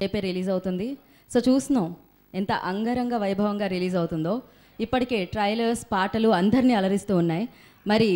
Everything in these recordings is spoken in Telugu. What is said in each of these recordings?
రేపే రిలీజ్ అవుతుంది సో చూస్తున్నాం ఎంత అంగరంగ వైభవంగా రిలీజ్ అవుతుందో ఇప్పటికే ట్రైలర్స్ పాటలు అందరినీ అలరిస్తూ ఉన్నాయి మరి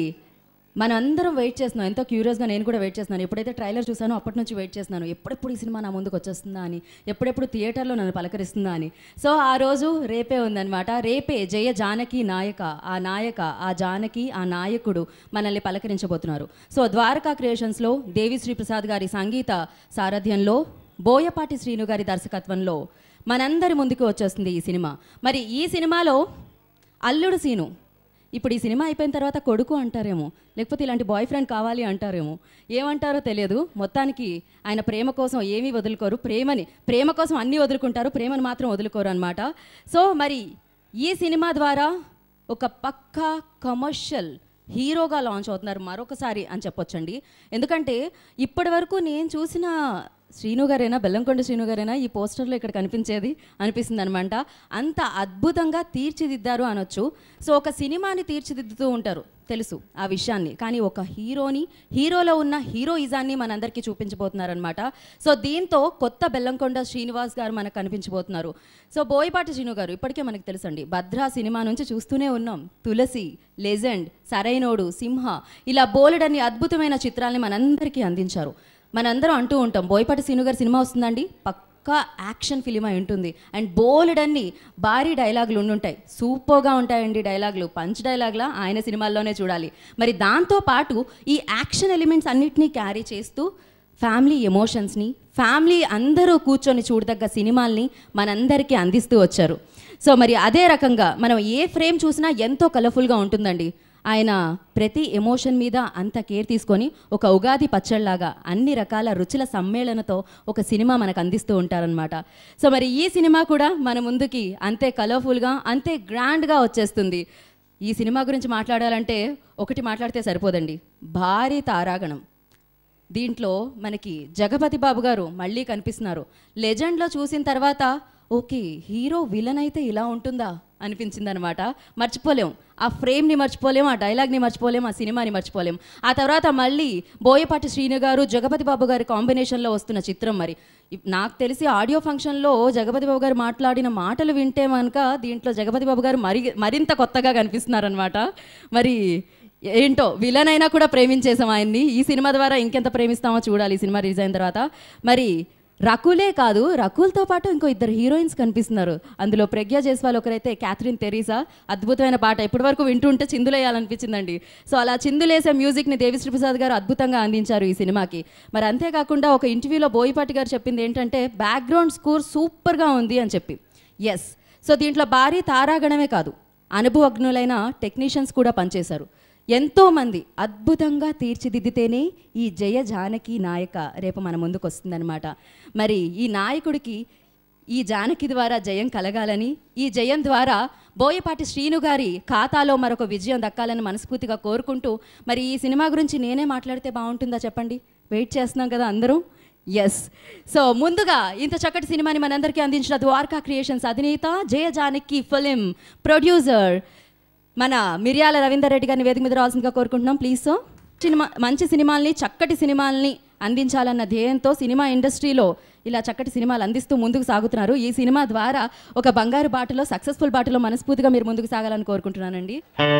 మనందరం వెయిట్ చేస్తున్నాం ఎంతో క్యూరియస్గా నేను కూడా వెయిట్ చేస్తున్నాను ఎప్పుడైతే ట్రైలర్ చూసానో అప్పటి నుంచి వెయిట్ చేస్తున్నాను ఎప్పుడెప్పుడు ఈ సినిమా నా ముందుకు వచ్చేస్తుందా అని ఎప్పుడెప్పుడు థియేటర్లో నన్ను పలకరిస్తుందా అని సో ఆ రోజు రేపే ఉందన్నమాట రేపే జయ జానకి నాయక ఆ నాయక ఆ జానకి ఆ నాయకుడు మనల్ని పలకరించబోతున్నారు సో ద్వారకా క్రియేషన్స్లో దేవి శ్రీప్రసాద్ గారి సంగీత సారథ్యంలో బోయపాటి శ్రీను గారి దర్శకత్వంలో మనందరి ముందుకు వచ్చేస్తుంది ఈ సినిమా మరి ఈ సినిమాలో అల్లుడు సీను ఇప్పుడు ఈ సినిమా అయిపోయిన తర్వాత కొడుకు అంటారేమో లేకపోతే ఇలాంటి బాయ్ ఫ్రెండ్ కావాలి అంటారేమో ఏమంటారో తెలియదు మొత్తానికి ఆయన ప్రేమ కోసం ఏమీ వదులుకోరు ప్రేమని ప్రేమ కోసం అన్నీ వదులుకుంటారు ప్రేమను మాత్రం వదులుకోరు అనమాట సో మరి ఈ సినిమా ద్వారా ఒక పక్కా కమర్షియల్ హీరోగా లాంచ్ అవుతున్నారు మరొకసారి అని చెప్పొచ్చండి ఎందుకంటే ఇప్పటి వరకు నేను చూసిన శ్రీను గారైనా బెల్లంకొండ శ్రీను గారైనా ఈ పోస్టర్లో ఇక్కడ కనిపించేది అనిపిస్తుంది అనమాట అంత అద్భుతంగా తీర్చిదిద్దారు అనొచ్చు సో ఒక సినిమాని తీర్చిదిద్దుతూ ఉంటారు తెలుసు ఆ విషయాన్ని కానీ ఒక హీరోని హీరోలో ఉన్న హీరోయిజాన్ని మనందరికీ చూపించబోతున్నారనమాట సో దీంతో కొత్త బెల్లంకొండ శ్రీనివాస్ గారు మనకు కనిపించబోతున్నారు సో బోయపాటి శ్రీను గారు ఇప్పటికే మనకు తెలుసండి భద్రా సినిమా నుంచి చూస్తూనే ఉన్నాం తులసి లెజెండ్ సరైనోడు సింహ ఇలా బోలెడన్ని అద్భుతమైన చిత్రాల్ని మనందరికీ అందించారు మనందరం అంటూ ఉంటాం బోయపాటి శ్రీను గారి సినిమా వస్తుందండి పక్కా యాక్షన్ ఫిలిం అయి ఉంటుంది అండ్ బోలెడన్ని భారీ డైలాగులు ఉండుంటాయి సూపర్గా ఉంటాయండి డైలాగులు పంచ్ డైలాగ్లా ఆయన సినిమాల్లోనే చూడాలి మరి దాంతో పాటు ఈ యాక్షన్ ఎలిమెంట్స్ అన్నిటినీ క్యారీ చేస్తూ ఫ్యామిలీ ఎమోషన్స్ని ఫ్యామిలీ అందరూ కూర్చొని చూడదగ్గ సినిమాల్ని మనందరికీ అందిస్తూ వచ్చారు సో మరి అదే రకంగా మనం ఏ ఫ్రేమ్ చూసినా ఎంతో కలర్ఫుల్గా ఉంటుందండి ఆయన ప్రతి ఎమోషన్ మీద అంత కేర్ తీసుకొని ఒక ఉగాది పచ్చళ్ళలాగా అన్ని రకాల రుచుల సమ్మేళనతో ఒక సినిమా మనకు అందిస్తూ ఉంటారనమాట సో మరి ఈ సినిమా కూడా మన ముందుకి అంతే కలర్ఫుల్గా అంతే గ్రాండ్గా వచ్చేస్తుంది ఈ సినిమా గురించి మాట్లాడాలంటే ఒకటి మాట్లాడితే సరిపోదండి భారీ తారాగణం దీంట్లో మనకి జగపతి బాబు గారు మళ్ళీ కనిపిస్తున్నారు లెజెండ్లో చూసిన తర్వాత ఓకే హీరో విలన్ అయితే ఇలా ఉంటుందా అనిపించింది అనమాట మర్చిపోలేం ఆ ఫ్రేమ్ని మర్చిపోలేం ఆ డైలాగ్ని మర్చిపోలేం ఆ సినిమాని మర్చిపోలేం ఆ తర్వాత మళ్ళీ బోయపాటి శ్రీను గారు జగపతి బాబు గారి కాంబినేషన్లో వస్తున్న చిత్రం మరి ఇప్- నాకు తెలిసి ఆడియో ఫంక్షన్లో జగపతి బాబు గారు మాట్లాడిన మాటలు వింటే కనుక దీంట్లో జగపతి బాబు గారు మరి మరింత కొత్తగా కనిపిస్తున్నారనమాట మరి ఏంటో విలన్ అయినా కూడా ప్రేమించేసాం ఆయన్ని ఈ సినిమా ద్వారా ఇంకెంత ప్రేమిస్తామో చూడాలి ఈ సినిమా రిలీజ్ అయిన తర్వాత మరి రకులే కాదు రకుల్తో పాటు ఇంకో ఇద్దరు హీరోయిన్స్ కనిపిస్తున్నారు అందులో ప్రజ్ఞా జైస్వాల్ ఒకరైతే క్యాథరిన్ తెరీసా అద్భుతమైన పాట ఇప్పటి వరకు వింటుంటే చిందులేయాలనిపించిందండి సో అలా చిందులేసే మ్యూజిక్ని దేవిశ్రీ ప్రసాద్ గారు అద్భుతంగా అందించారు ఈ సినిమాకి మరి అంతేకాకుండా ఒక ఇంటర్వ్యూలో బోయిపాటి గారు చెప్పింది ఏంటంటే బ్యాక్గ్రౌండ్ స్కోర్ సూపర్గా ఉంది అని చెప్పి ఎస్ సో దీంట్లో భారీ తారాగణమే కాదు అనుభవజ్ఞులైన టెక్నీషియన్స్ కూడా పనిచేశారు ఎంతోమంది అద్భుతంగా తీర్చిదిద్దితేనే ఈ జయ జానకి నాయక రేపు మన ముందుకు వస్తుందన్నమాట మరి ఈ నాయకుడికి ఈ జానకి ద్వారా జయం కలగాలని ఈ జయం ద్వారా బోయపాటి శ్రీను గారి ఖాతాలో మరొక విజయం దక్కాలని మనస్ఫూర్తిగా కోరుకుంటూ మరి ఈ సినిమా గురించి నేనే మాట్లాడితే బాగుంటుందా చెప్పండి వెయిట్ చేస్తున్నాం కదా అందరం ఎస్ సో ముందుగా ఇంత చక్కటి సినిమాని మనందరికీ అందించిన ద్వారకా క్రియేషన్స్ అధినేత జయ జానకి ఫిలిం ప్రొడ్యూసర్ మన మిర్యాల రవీందర్ రెడ్డి గారిని వేదిక మీద రావాల్సిందిగా కోరుకుంటున్నాం ప్లీజ్ సో సినిమా మంచి సినిమాల్ని చక్కటి సినిమాల్ని అందించాలన్న ధ్యేయంతో సినిమా ఇండస్ట్రీలో ఇలా చక్కటి సినిమాలు అందిస్తూ ముందుకు సాగుతున్నారు ఈ సినిమా ద్వారా ఒక బంగారు బాటలో సక్సెస్ఫుల్ బాటలో మనస్ఫూర్తిగా మీరు ముందుకు సాగాలని కోరుకుంటున్నానండి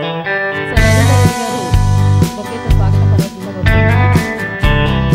సో, రవీందర్ రెడ్డి గారు, బొకేతో స్వాగతం పలకవలసిందిగా కోరుకుంటున్నాను.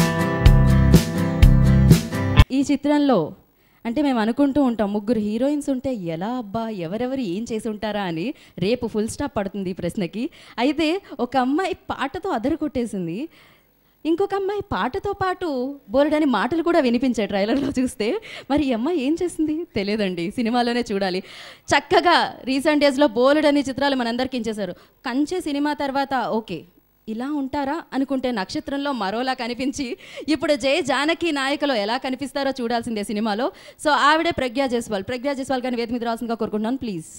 ఈ చిత్రంలో అంటే మేము అనుకుంటూ ఉంటాం ముగ్గురు హీరోయిన్స్ ఉంటే ఎలా అబ్బా ఎవరెవరు ఏం చేసి ఉంటారా అని రేపు ఫుల్ స్టాప్ పడుతుంది ఈ ప్రశ్నకి అయితే ఒక అమ్మాయి పాటతో అదర కొట్టేసింది ఇంకొక అమ్మాయి పాటతో పాటు బోలెడని మాటలు కూడా వినిపించాయి ట్రైలర్లో చూస్తే మరి ఈ అమ్మాయి ఏం చేసింది తెలియదండి సినిమాలోనే చూడాలి చక్కగా రీసెంట్ డేస్లో బోలెడని చిత్రాలు మనందరికీ ఇచ్చేశారు కంచె సినిమా తర్వాత ఓకే ఇలా ఉంటారా అనుకుంటే నక్షత్రంలో మరోలా కనిపించి ఇప్పుడు జయ జానకి నాయకలో ఎలా కనిపిస్తారో చూడాల్సిందే సినిమాలో సో ఆవిడే ప్రజ్ఞా జైస్వాల్ ప్రజ్ఞా జైస్వాల్ గారిని వేదిక మీద రావాల్సిందిగా కోరుకుంటున్నాను ప్లీజ్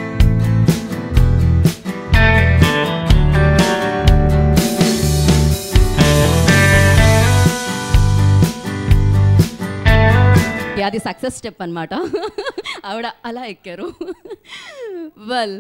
అది సక్సెస్ స్టెప్ అన్నమాట ఆవిడ అలా ఎక్కారు well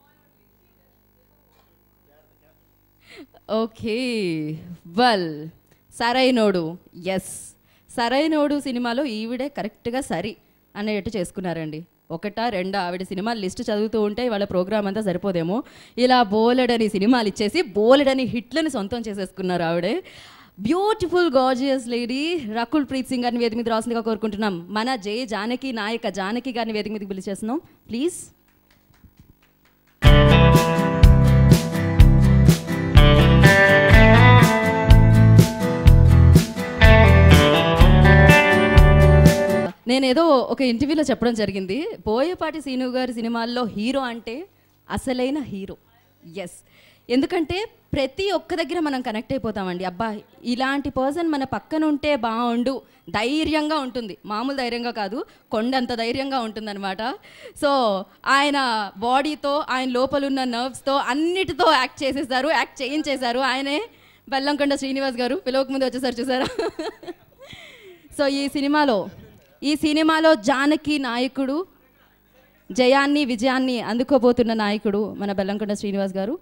okay well Sarrainodu yes Sarrainodu సినిమాలో ఈవిడే కరెక్ట్గా సరి అనేటట్టు చేసుకున్నారండి ఒకటా రెండా ఆవిడ సినిమా లిస్ట్ చదువుతూ ఉంటే వాళ్ళ ప్రోగ్రామ్ అంతా సరిపోదేమో ఇలా బోలెడని సినిమాలు ఇచ్చేసి బోలెడని హిట్లని సొంతం చేసేసుకున్నారు ఆవిడే beautiful gorgeous lady Rakul Preet Singh గారిని వేదిక మీద రాసిందిగా కోరుకుంటున్నాం మన జే జానకి నాయక జానకి గారిని వేదిక మీదకి పిలిచేస్తున్నాం ప్లీజ్ నేనేదో ఒక ఇంటర్వ్యూలో చెప్పడం జరిగింది బోయపాటి సీను గారి సినిమాల్లో హీరో అంటే అసలైన హీరో ఎస్ ఎందుకంటే ప్రతి ఒక్క దగ్గర మనం కనెక్ట్ అయిపోతామండి అబ్బా ఇలాంటి పర్సన్ మన పక్కన ఉంటే బాగుండు ధైర్యంగా ఉంటుంది మామూలు ధైర్యంగా కాదు కొండంత ధైర్యంగా ఉంటుందన్నమాట సో ఆయన బాడీతో ఆయన లోపల ఉన్న నర్వ్స్తో అన్నిటితో యాక్ట్ చేసేసారు యాక్ట్ చేయించేశారు ఆయనే బెల్లంకొండ శ్రీనివాస్ గారు పిలవక ముందు వచ్చేసారు చూసారా సో ఈ సినిమాలో ఈ సినిమాలో జానకి నాయకుడు జయాన్ని విజయాన్ని అందుకోబోతున్న నాయకుడు మన బెల్లంకొండ శ్రీనివాస్ గారు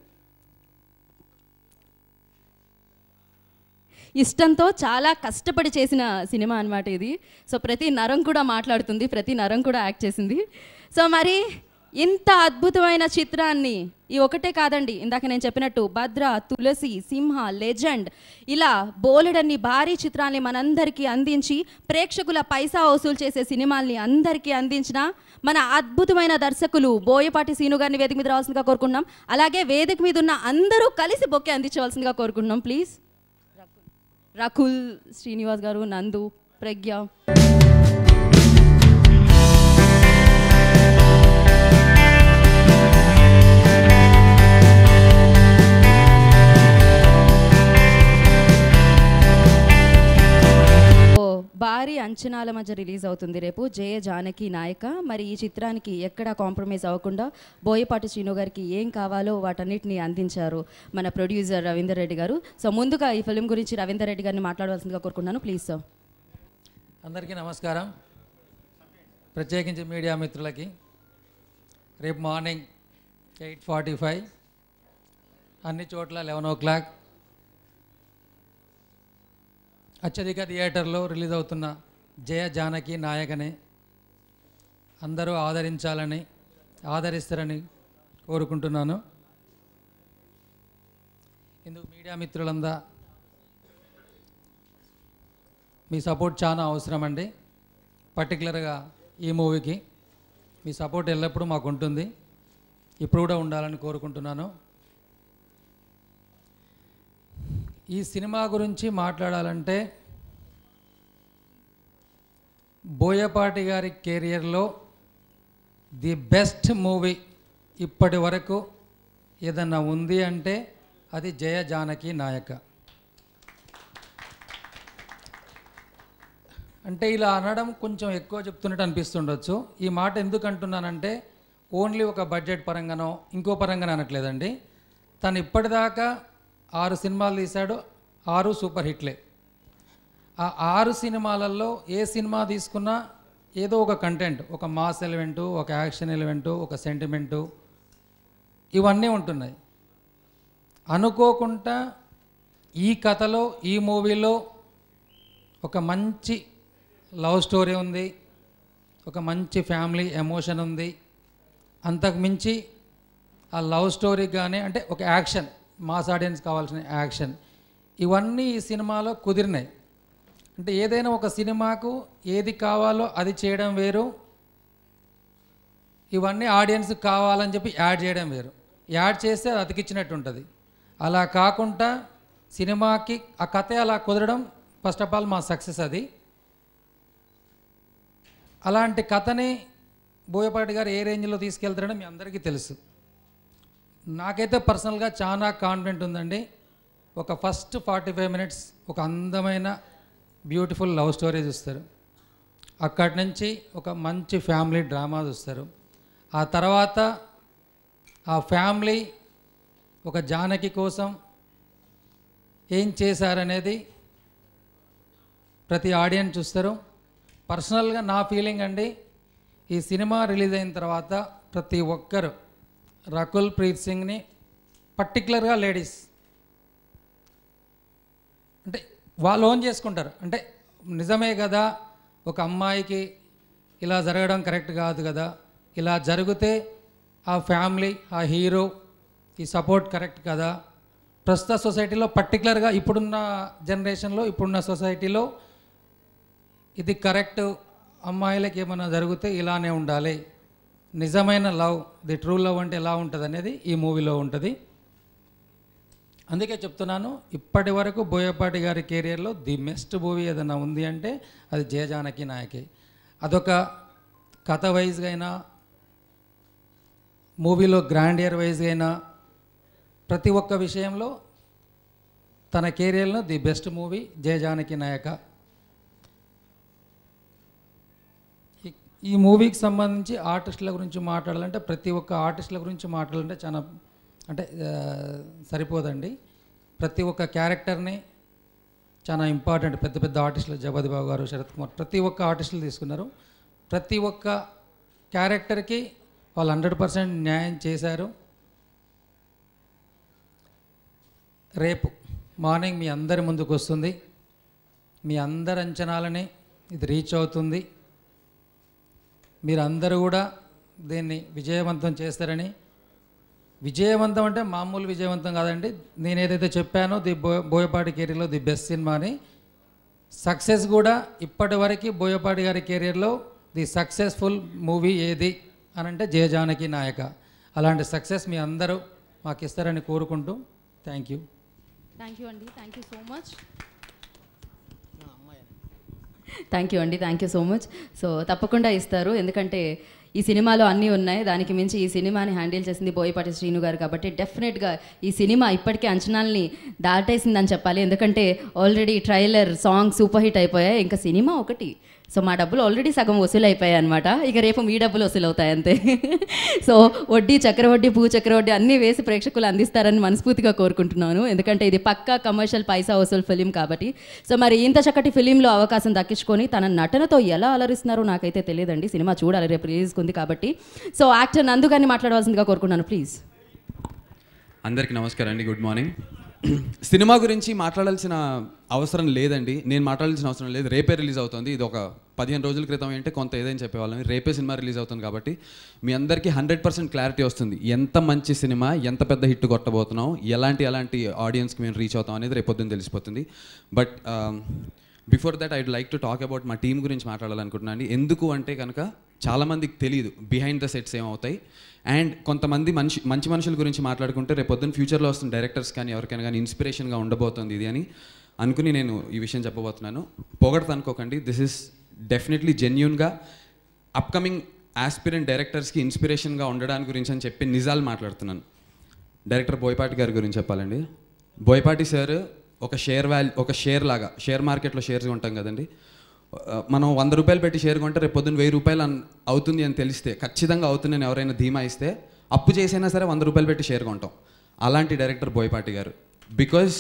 ఇష్టంతో చాలా కష్టపడి చేసిన సినిమా అన్నమాట ఇది సో ప్రతి నరం కూడా మాట్లాడుతుంది ప్రతి నరం కూడా యాక్ట్ చేసింది సో మరి ఇంత అద్భుతమైన చిత్రాన్ని ఈ ఒకటే కాదండి ఇందాక నేను చెప్పినట్టు భద్ర తులసి సింహ లెజెండ్ ఇలా బోలెడన్ని భారీ చిత్రాల్ని మనందరికీ అందించి ప్రేక్షకుల పైసా వసూలు చేసే సినిమాల్ని అందరికీ అందించిన మన అద్భుతమైన దర్శకులు బోయపాటి సీను గారిని వేదిక మీద రావాల్సిందిగా కోరుకుంటున్నాం అలాగే వేదిక మీద ఉన్న అందరూ కలిసి బొక్కే అందించవలసిందిగా కోరుకుంటున్నాం ప్లీజ్ రకుల్ శ్రీనివాస్ గారు నందు ప్రజ్ఞ ఓ భారీ అంచనాల మధ్య రిలీజ్ అవుతుంది రేపు జయ జానకి నాయక మరి ఈ చిత్రానికి ఎక్కడ కాంప్రమైజ్ అవ్వకుండా బోయపాటి శ్రీను గారికి ఏం కావాలో వాటన్నిటిని అందించారు మన ప్రొడ్యూసర్ రవీందర్ రెడ్డి గారు సో ముందుగా ఈ ఫిలిం గురించి రవీందర్ రెడ్డి గారిని మాట్లాడవలసిందిగా కోరుకున్నాను ప్లీజ్ సార్ అందరికీ నమస్కారం ప్రత్యేకించి మీడియా మిత్రులకి రేపు మార్నింగ్ ఎయిట్ ఫార్టీ ఫైవ్ అన్ని చోట్ల లెవెన్ ఓ క్లాక్ అత్యధిక థియేటర్లో రిలీజ్ అవుతున్న జయ జానకి నాయకని అందరూ ఆదరించాలని ఆదరిస్తారని కోరుకుంటున్నాను ఇందుకు మీడియా మిత్రులందా మీ సపోర్ట్ చాలా అవసరం అండి పర్టికులర్గా ఈ మూవీకి మీ సపోర్ట్ ఎల్లప్పుడూ మాకు ఉంటుంది ఇప్పుడు కూడా ఉండాలని కోరుకుంటున్నాను ఈ సినిమా గురించి మాట్లాడాలంటే బోయపాటి గారి కెరియర్లో ది బెస్ట్ మూవీ ఇప్పటి వరకు ఏదన్నా ఉంది అంటే అది జయ జానకి నాయక అంటే ఇలా అనడం కొంచెం ఎక్కువ చెప్తున్నట్టు అనిపిస్తుండొచ్చు ఈ మాట ఎందుకు అంటున్నానంటే ఓన్లీ ఒక బడ్జెట్ పరంగానో ఇంకో పరంగానో అనట్లేదండి తను ఇప్పటిదాకా ఆరు సినిమాలు తీశాడు ఆరు సూపర్ హిట్లే ఆ ఆరు సినిమాలలో ఏ సినిమా తీసుకున్నా ఏదో ఒక కంటెంట్ ఒక మాస్ ఎలిమెంటు ఒక యాక్షన్ ఎలిమెంటు ఒక సెంటిమెంటు ఇవన్నీ ఉంటున్నాయి అనుకోకుండా ఈ కథలో ఈ మూవీలో ఒక మంచి లవ్ స్టోరీ ఉంది ఒక మంచి ఫ్యామిలీ ఎమోషన్ ఉంది అంతకు మించి ఆ లవ్ స్టోరీ కానీ అంటే ఒక యాక్షన్ మాస్ ఆడియన్స్ కావాల్సిన యాక్షన్ ఇవన్నీ ఈ సినిమాలో కుదిరినాయి అంటే ఏదైనా ఒక సినిమాకు ఏది కావాలో అది చేయడం వేరు ఇవన్నీ ఆడియన్స్ కావాలని చెప్పి యాడ్ చేయడం వేరు యాడ్ చేస్తే అది అతికిచ్చినట్టు ఉంటుంది అలా కాకుండా సినిమాకి ఆ కథ అలా కుదరడం ఫస్ట్ ఆఫ్ ఆల్ మా సక్సెస్ అది అలాంటి కథని బోయపాటి గారు ఏ రేంజ్లో తీసుకెళ్తారని మీ అందరికీ తెలుసు నాకైతే పర్సనల్గా చాలా కాన్ఫిడెంట్ ఉందండి ఒక ఫస్ట్ ఫార్టీ ఫైవ్ మినిట్స్ ఒక అందమైన బ్యూటిఫుల్ లవ్ స్టోరీ చూస్తారు అక్కడి నుంచి ఒక మంచి ఫ్యామిలీ డ్రామా చూస్తారు ఆ తర్వాత ఆ ఫ్యామిలీ ఒక జానకి కోసం ఏం చేశారనేది ప్రతి ఆడియన్స్ చూస్తారు పర్సనల్గా నా ఫీలింగ్ అండి ఈ సినిమా రిలీజ్ అయిన తర్వాత ప్రతి ఒక్కరు రకుల్ ప్రీత్ సింగ్ని పర్టికులర్గా లేడీస్ అంటే వాళ్ళు ఓన్ చేసుకుంటారు అంటే నిజమే కదా ఒక అమ్మాయికి ఇలా జరగడం కరెక్ట్ కాదు కదా ఇలా జరిగితే ఆ ఫ్యామిలీ ఆ హీరో ఈ సపోర్ట్ కరెక్ట్ కదా ప్రస్తుత సొసైటీలో పర్టికులర్గా ఇప్పుడున్న జనరేషన్లో ఇప్పుడున్న సొసైటీలో ఇది కరెక్ట్ అమ్మాయిలకి ఏమైనా జరిగితే ఇలానే ఉండాలి నిజమైన లవ్ ది ట్రూ లవ్ అంటే ఎలా ఉంటుంది అనేది ఈ మూవీలో ఉంటుంది అందుకే చెప్తున్నాను ఇప్పటి వరకు బోయపాటి గారి కెరియర్లో ది బెస్ట్ మూవీ ఏదైనా ఉంది అంటే అది జయజానకి నాయకి అదొక కథ వైజ్గా అయినా మూవీలో గ్రాండ్ ఇయర్ వైజ్గా అయినా ప్రతి ఒక్క విషయంలో తన కెరియర్లో ది బెస్ట్ మూవీ జయజానకి నాయక ఈ- ఈ మూవీకి సంబంధించి ఆర్టిస్టుల గురించి మాట్లాడాలంటే ప్రతి ఒక్క ఆర్టిస్టుల గురించి మాట్లాడాలంటే చాలా అంటే ఆ, సరిపోదండి ప్రతి ఒక్క క్యారెక్టర్ని చాలా ఇంపార్టెంట్ పెద్ద పెద్ద ఆర్టిస్టులు జగపతి బాబు గారు శరత్ కుమార్ ప్రతి ఒక్క ఆర్టిస్టులు తీసుకున్నారు ప్రతి ఒక్క క్యారెక్టర్కి వాళ్ళు హండ్రెడ్ పర్సెంట్ న్యాయం చేశారు రేపు మార్నింగ్ మీ అందరి ముందుకు వస్తుంది మీ అందరి అంచనాలని ఇది రీచ్ అవుతుంది మీరందరూ కూడా దీన్ని విజయవంతం చేస్తారని విజయవంతం అంటే మామూలు విజయవంతం కాదండి నేను ఏదైతే చెప్పానో ది బో బోయపాటి కెరీర్లో ది బెస్ట్ సినిమా అని సక్సెస్ కూడా ఇప్పటి వరకు బోయపాటి గారి కెరీర్లో ది సక్సెస్ఫుల్ మూవీ ఏది అని అంటే జయజానకి నాయక అలాంటి సక్సెస్ మీ అందరూ మాకు ఇస్తారని కోరుకుంటూ థ్యాంక్ యూ థ్యాంక్ యూ అండి thank you so much thank you అండి thank you so much so తప్పకుండా ఇస్తారు ఎందుకంటే ఈ సినిమాలో అన్నీ ఉన్నాయి దానికి మించి ఈ సినిమాని హ్యాండిల్ చేసింది బోయపాటి శ్రీను గారు కాబట్టి డెఫినెట్గా ఈ సినిమా ఇప్పటికే అంచనాల్ని దాటేసిందని చెప్పాలి ఎందుకంటే already trailer song super hit అయిపోయాయి ఇంకా సినిమా ఒకటి సో మా డబ్బులు ఆల్రెడీ సగం వసూలు అయిపోయాయి అనమాట ఇక రేపు మీ డబ్బులు వసూలు అవుతాయి అంతే సో వడ్డీ చక్రవడ్డీ భూ చక్రవడ్డీ అన్నీ వేసి ప్రేక్షకులు అందిస్తారని మనస్ఫూర్తిగా కోరుకుంటున్నాను ఎందుకంటే ఇది పక్కా కమర్షియల్ పైసా వసూలు ఫిలిం కాబట్టి సో మరి ఇంత చక్కటి ఫిలింలో అవకాశం దక్కించుకొని తన నటనతో ఎలా అలరిస్తున్నారో నాకైతే తెలియదండి సినిమా చూడాలి రేపు రిలీజ్కి ఉంది కాబట్టి సో యాక్టర్ నందు గారిని మాట్లాడవలసిందిగా కోరుకుంటున్నాను ప్లీజ్ అందరికీ నమస్కారం అండి గుడ్ మార్నింగ్ సినిమా గురించి మాట్లాడాల్సిన అవసరం లేదండి నేను మాట్లాడాల్సిన అవసరం లేదు రేపే రిలీజ్ అవుతుంది ఇది ఒక పదిహేను రోజుల క్రితం ఏంటంటే కొంత ఏదైనా చెప్పేవాళ్ళం రేపే సినిమా రిలీజ్ అవుతుంది కాబట్టి మీ అందరికీ హండ్రెడ్ పర్సెంట్ క్లారిటీ వస్తుంది ఎంత మంచి సినిమా ఎంత పెద్ద హిట్ కొట్టబోతున్నాం ఎలాంటి ఎలాంటి ఆడియన్స్కి మేము రీచ్ అవుతాం అనేది రేపు పొద్దున్న తెలిసిపోతుంది but before that I'd like to talk about మా టీం గురించి మాట్లాడాలనుకుంటున్నాను అండి ఎందుకు అంటే కనుక చాలామందికి తెలియదు బిహైండ్ ద సెట్స్ ఏమవుతాయి అండ్ కొంతమంది మనిషి మంచి మనుషుల గురించి మాట్లాడుకుంటే రేపు పొద్దున్న ఫ్యూచర్లో వస్తున్న డైరెక్టర్స్ కానీ ఎవరికైనా కానీ ఇన్స్పిరేషన్గా ఉండబోతుంది ఇది అని అనుకుని నేను ఈ విషయం చెప్పబోతున్నాను పొగడత అనుకోకండి దిస్ ఇస్ డెఫినెట్లీ జెన్యున్గా అప్కమింగ్ ఆస్పిరెంట్ డైరెక్టర్స్కి ఇన్స్పిరేషన్గా ఉండడానికి గురించి అని చెప్పి నిజాలు మాట్లాడుతున్నాను డైరెక్టర్ బోయపాటి గారి గురించి చెప్పాలండి బోయపాటి సార్ ఒక షేర్ వాల్యూ ఒక షేర్ లాగా షేర్ మార్కెట్లో షేర్స్ ఉంటాం కదండి ఆ, మనం వంద రూపాయలు పెట్టి షేర్ కొంటే రేపు పొద్దున్న వెయ్యి రూపాయలు అన్- అవుతుంది అని తెలిస్తే ఖచ్చితంగా అవుతుందని ఎవరైనా ధీమా ఇస్తే అప్పు చేసైనా సరే వంద రూపాయలు పెట్టి షేర్ కొంటాం అలాంటి డైరెక్టర్ బోయపాటి గారు బికాజ్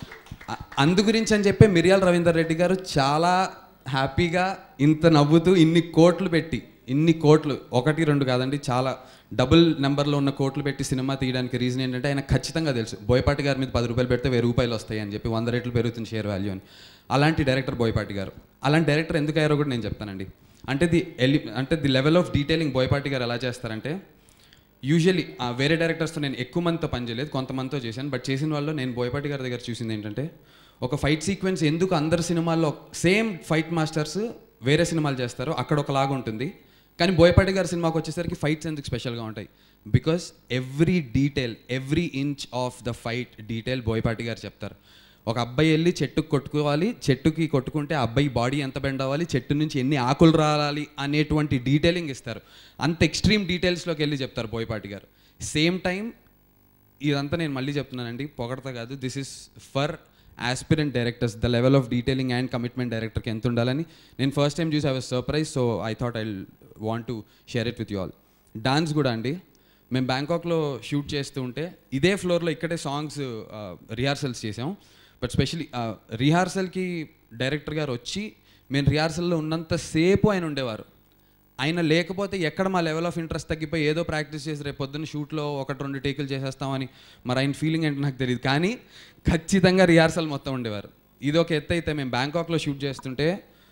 అందు గురించి అని చెప్పి మిరియాల రవీందర్ రెడ్డి గారు చాలా హ్యాపీగా ఇంత నవ్వుతూ ఇన్ని కోట్లు పెట్టి ఇన్ని కోట్లు ఒకటి రెండు కాదండి చాలా డబుల్ నెంబర్లో ఉన్న కోట్లు పెట్టి సినిమా తీయడానికి రీజన్ ఏంటంటే ఆయన ఖచ్చితంగా తెలుసు బోయపాటి గారి మీద పది రూపాయలు పెడితే వెయ్యి రూపాయలు వస్తాయి అని చెప్పి వంద రేట్లు పెరుగుతుంది షేర్ వాల్యూ అని అలాంటి డైరెక్టర్ బోయపాటి గారు అలాంటి డైరెక్టర్ ఎందుకు అయ్యారో కూడా నేను చెప్తానండి అంటే ది ఎలి అంటే the level of detailing Boyapati garu ఎలా చేస్తారంటే యూజువలీ వేరే డైరెక్టర్స్తో నేను ఎక్కువ మందితో పనిచేయలేదు కొంతమందితో చేశాను బట్ చేసిన వాళ్ళు నేను బోయపాటి గారి దగ్గర చూసింది ఏంటంటే ఒక ఫైట్ సీక్వెన్స్ ఎందుకు అందరు సినిమాల్లో సేమ్ ఫైట్ మాస్టర్స్ వేరే సినిమాలు చేస్తారు అక్కడ ఒకలాగా ఉంటుంది కానీ బోయపాటి గారి సినిమాకి వచ్చేసరికి ఫైట్స్ ఎందుకు స్పెషల్గా ఉంటాయి because every detail every inch of the fight detail Boyapati garu చెప్తారు ఒక అబ్బాయి వెళ్ళి చెట్టుకు కొట్టుకోవాలి చెట్టుకి కొట్టుకుంటే ఆ అబ్బాయి బాడీ ఎంత బెండ్ అవ్వాలి చెట్టు నుంచి ఎన్ని ఆకులు రావాలి అనేటువంటి డీటెయిలింగ్ ఇస్తారు అంత ఎక్స్ట్రీమ్ డీటెయిల్స్లోకి వెళ్ళి చెప్తారు బోయపాటి గారు సేమ్ టైం ఇదంతా నేను మళ్ళీ చెప్తున్నానండి పొగడతా కాదు this is for aspirant directors the level of detailing and commitment డైరెక్టర్కి ఎంత ఉండాలని నేను ఫస్ట్ టైం చూసి I was surprise so I thought I want to share it with you all dance కూడా అండి మేము బ్యాంకాక్లో షూట్ చేస్తూ ఉంటే ఇదే ఫ్లోర్లో ఇక్కడే సాంగ్స్ రిహార్సల్స్ చేసాం బట్ స్పెషలీ రిహార్సల్కి డైరెక్టర్ గారు వచ్చి మేము రిహార్సల్లో ఉన్నంతసేపు ఆయన ఉండేవారు ఆయన లేకపోతే ఎక్కడ మా లెవెల్ ఆఫ్ ఇంట్రెస్ట్ తగ్గిపోయి ఏదో ప్రాక్టీస్ చేసి రేపు పొద్దున్న షూట్లో ఒకటి రెండు టేకులు చేసేస్తామని మరి ఆయన ఫీలింగ్ ఏంటో నాకు తెలియదు కానీ ఖచ్చితంగా రిహార్సల్ మొత్తం ఉండేవారు ఇది ఒక ఎత్తు అయితే మేము బ్యాంకాక్లో షూట్ చేస్తుంటే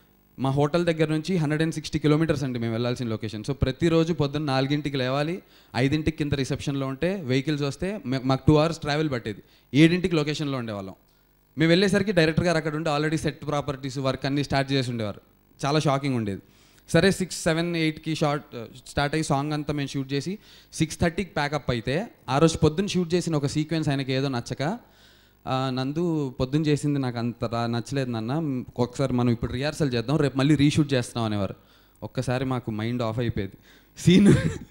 మా హోటల్ దగ్గర నుంచి హండ్రెడ్ అండ్ సిక్స్టీ కిలోమీటర్స్ అండి మేము వెళ్ళాల్సిన లొకేషన్ సో ప్రతిరోజు పొద్దున్న నాలుగింటికి లేవాలి ఐదింటికి కింద రిసెప్షన్లో ఉంటే వెహికల్స్ వస్తే మే- మాకు టూ అవర్స్ ట్రావెల్ పట్టేది ఏడింటికి లొకేషన్లో ఉండేవాళ్ళం మేము వెళ్ళేసరికి డైరెక్టర్ గారు అక్కడ ఉండి ఆల్రెడీ సెట్ ప్రాపర్టీస్ వర్క్ అన్ని స్టార్ట్ చేసి ఉండేవారు చాలా షాకింగ్ ఉండేది సరే సిక్స్ సెవెన్ ఎయిట్కి షార్ట్ స్టార్ట్ అయ్యి సాంగ్ అంతా మేము షూట్ చేసి సిక్స్ థర్టీకి ప్యాకప్ అయితే ఆ రోజు పొద్దున్న షూట్ చేసిన ఒక సీక్వెన్స్ ఆయనకి ఏదో నచ్చక "ఆ, నందు పొద్దున్న చేసింది నాకు అంత రా- నచ్చలేదు నాన్న ఒకసారి మనం ఇప్పుడు రిహార్సల్ చేద్దాం రేపు మళ్ళీ రీషూట్ చేస్తున్నాం అనేవారు ఒక్కసారి మాకు మైండ్ ఆఫ్ అయిపోయేది సీను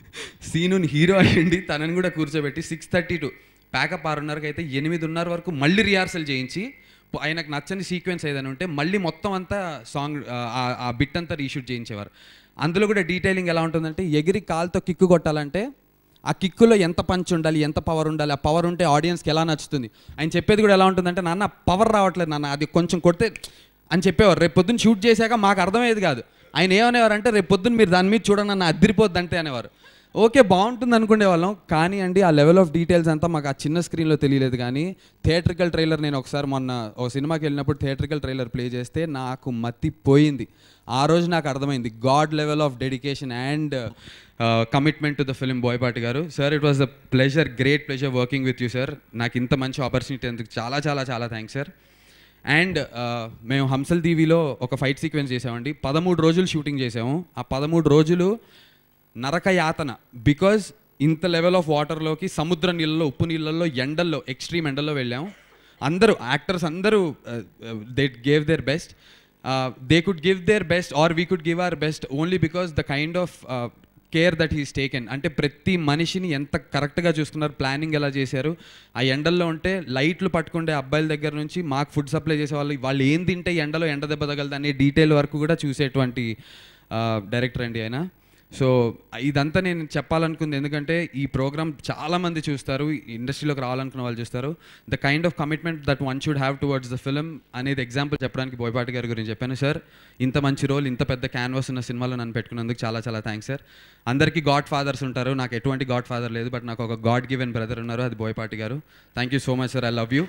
సీనుని హీరో అయ్యండి తనని కూడా కూర్చోబెట్టి సిక్స్ థర్టీ టు ప్యాకప్ ఆరున్నరకి అయితే ఎనిమిదిన్నర వరకు మళ్ళీ రిహార్సల్ చేయించి పో- ఆయనకు నచ్చని సీక్వెన్స్ ఏదైనా ఉంటే మళ్ళీ మొత్తం అంతా సాంగ్ ఆ బిట్ అంతా రీషూట్ చేయించేవారు అందులో కూడా డీటెయిలింగ్ ఎలా ఉంటుందంటే ఎగిరి కాల్తో కిక్కు కొట్టాలంటే ఆ కిక్కులో ఎంత పంచ్ ఉండాలి ఎంత పవర్ ఉండాలి ఆ పవర్ ఉంటే ఆడియన్స్కి ఎలా నచ్చుతుంది ఆయన చెప్పేది కూడా ఎలా ఉంటుందంటే నాన్న పవర్ రావట్లేదు నాన్న అది కొంచెం కొడితే అని చెప్పేవారు రేపు పొద్దున్న షూట్ చేశాక మాకు అర్థమయ్యేది కాదు ఆయన ఏమనేవారు అంటే రేపు పొద్దున్న మీరు దాని మీద చూడండి నన్ను అద్దరిపోద్ది అంతే అనేవారు ఓకే బాగుంటుంది అనుకునే వాళ్ళం కానీ అండి ఆ లెవెల్ ఆఫ్ డీటెయిల్స్ అంతా మాకు ఆ చిన్న స్క్రీన్లో తెలియలేదు కానీ థియేట్రికల్ ట్రైలర్ నేను ఒకసారి మొన్న ఓ సినిమాకి వెళ్ళినప్పుడు థియేట్రికల్ ట్రైలర్ ప్లే చేస్తే నాకు మతి పోయింది ఆ రోజు నాకు అర్థమైంది god level of dedication and commitment to the film Boyapati garu sir it was the pleasure great pleasure working with you sir నాకు ఇంత మంచి ఆపర్చునిటీ అందుకు చాలా చాలా చాలా థ్యాంక్స్ సార్ అండ్ మేము హంసల్ టీవీలో ఒక ఫైట్ సీక్వెన్స్ చేసామండి పదమూడు రోజులు షూటింగ్ చేసాము ఆ పదమూడు రోజులు నరక యాతన బికాజ్ ఇంత లెవెల్ ఆఫ్ వాటర్లోకి సముద్ర నీళ్ళలో ఉప్పు నీళ్ళల్లో ఎండల్లో ఎక్స్ట్రీమ్ ఎండల్లో వెళ్ళాం అందరూ యాక్టర్స్ అందరూ they gave their best they could give their best or we could give our best only because the kind of care that he's taken అంటే ప్రతి మనిషిని ఎంత కరెక్ట్గా చూసుకున్నారు ప్లానింగ్ ఎలా చేశారు ఆ ఎండల్లో ఉంటే లైట్లు పట్టుకుండే అబ్బాయిల దగ్గర నుంచి మాకు ఫుడ్ సప్లై చేసే వాళ్ళు వాళ్ళు ఏం తింటే ఎండలో ఎండ దెబ్బ తగలదు అనే డీటెయిల్ వరకు కూడా చూసేటువంటి డైరెక్టర్ అండి ఆయన సో ఇదంతా నేను చెప్పాలనుకుంది ఎందుకంటే ఈ ప్రోగ్రామ్ చాలా మంది చూస్తారు ఇండస్ట్రీలోకి రావాలనుకున్న వాళ్ళు చూస్తారు the kind of commitment that one should have towards the film అనేది ఎగ్జాంపుల్ చెప్పడానికి బోయపాటి గారి గురించి చెప్పాను సార్ ఇంత మంచి రోల్ ఇంత పెద్ద క్యాన్వాస్ ఉన్న సినిమాలో నన్ను పెట్టుకున్నందుకు చాలా చాలా థ్యాంక్స్ సార్ అందరికీ గాడ్ ఫాదర్స్ ఉంటారు నాకు ఎటువంటి గాడ్ ఫాదర్ లేదు బట్ నాకు ఒక గాడ్ గివెన్ బ్రదర్ ఉన్నారు అది Boyapati garu thank you so much sir I love you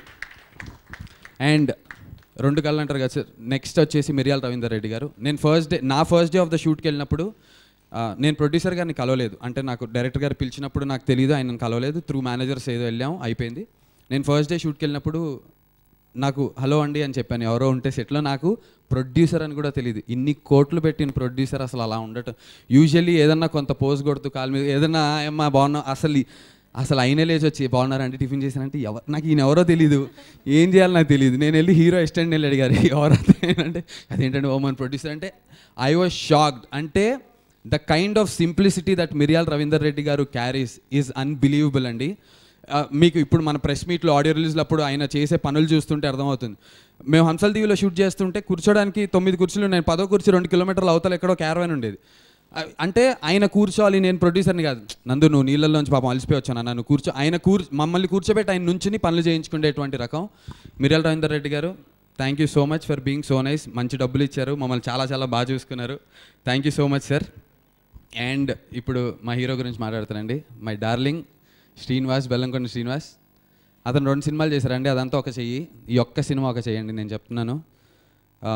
and రెండు కళ్ళు అంటారు కదా సార్ నెక్స్ట్ వచ్చేసి మిరియాల రవీందర్ రెడ్డి గారు నేను ఫస్ట్ డే నా ఫస్ట్ డే ఆఫ్ ద షూట్కి వెళ్ళినప్పుడు ఆ, నేను ప్రొడ్యూసర్ గారిని కలవలేదు అంటే నాకు డైరెక్టర్ గారు పిలిచినప్పుడు నాకు తెలియదు ఆయన కలవలేదు త్రూ మేనేజర్స్ ఏదో వెళ్ళాం అయిపోయింది నేను ఫస్ట్ డే షూట్కి వెళ్ళినప్పుడు నాకు హలో అండి అని చెప్పాను ఎవరో ఉంటే సెట్లో నాకు ప్రొడ్యూసర్ అని కూడా తెలియదు ఇన్ని కోట్లు పెట్టిన ప్రొడ్యూసర్ అసలు అలా ఉండటం యూజువల్లీ ఏదన్నా కొంత పోజ్ కొడుతూ కాలు మీద ఏదన్నా ఏమ్మా బాగున్నా అసలు ఈ- అసలు అయిన లేచి వచ్చి బాగున్నారంటే టిఫిన్ చేశానంటే ఎవరు నాకు ఈయన ఎవరో తెలియదు ఏం చేయాలో నాకు తెలియదు నేను వెళ్ళి హీరో అసిస్టెంట్ వెళ్ళి అడిగారు ఎవరు అతను అంటే అదేంటంటే ఓమన్ ప్రొడ్యూసర్ అంటే ఐ వాజ్ షాక్డ్ అంటే the kind of simplicity that Miryala Ravinder Reddy garu carries is unbelievable అండి ఆ, మీకు ఇప్పుడు మన ప్రెస్ మీట్లో ఆడియో రిలీజ్లో అప్పుడు ఆయన చేసే పనులు చూస్తుంటే అర్థమవుతుంది మేము హంసల్ టీవీలో షూట్ చేస్తుంటే కూర్చోడానికి తొమ్మిది కుర్చీలు నేను పదో కుర్చీ రెండు కిలోమీటర్ల అవతల ఎక్కడో క్యారవాన్ ఉండేది ఆ, అంటే ఆయన కూర్చోవాలి నేను ప్రొడ్యూసర్ని కాదు నందు నువ్వు నీళ్ళల్లోంచి పాపం అలసిపోయి వచ్చాను నన్ను కూర్చో ఆయన కూర్ మమ్మల్ని కూర్చోబెట్టి ఆయన నుంచుని పనులు చేయించుకునేటువంటి రకం మిరియల్ Ravinder Reddy garu thank you so much for being so nice మంచి డబ్బులు ఇచ్చారు మమ్మల్ని చాలా చాలా బాగా చూసుకున్నారు thank you so much sir and ఇప్పుడు మా హీరో గురించి మాట్లాడుతానండి మై డార్లింగ్ శ్రీనివాస్ బెల్లంకొండ శ్రీనివాస్ అతను రెండు సినిమాలు చేశారండి అదంతా ఒక చెయ్యి ఈ ఒక్క సినిమా ఒక చెయ్యండి నేను చెప్తున్నాను ఆ,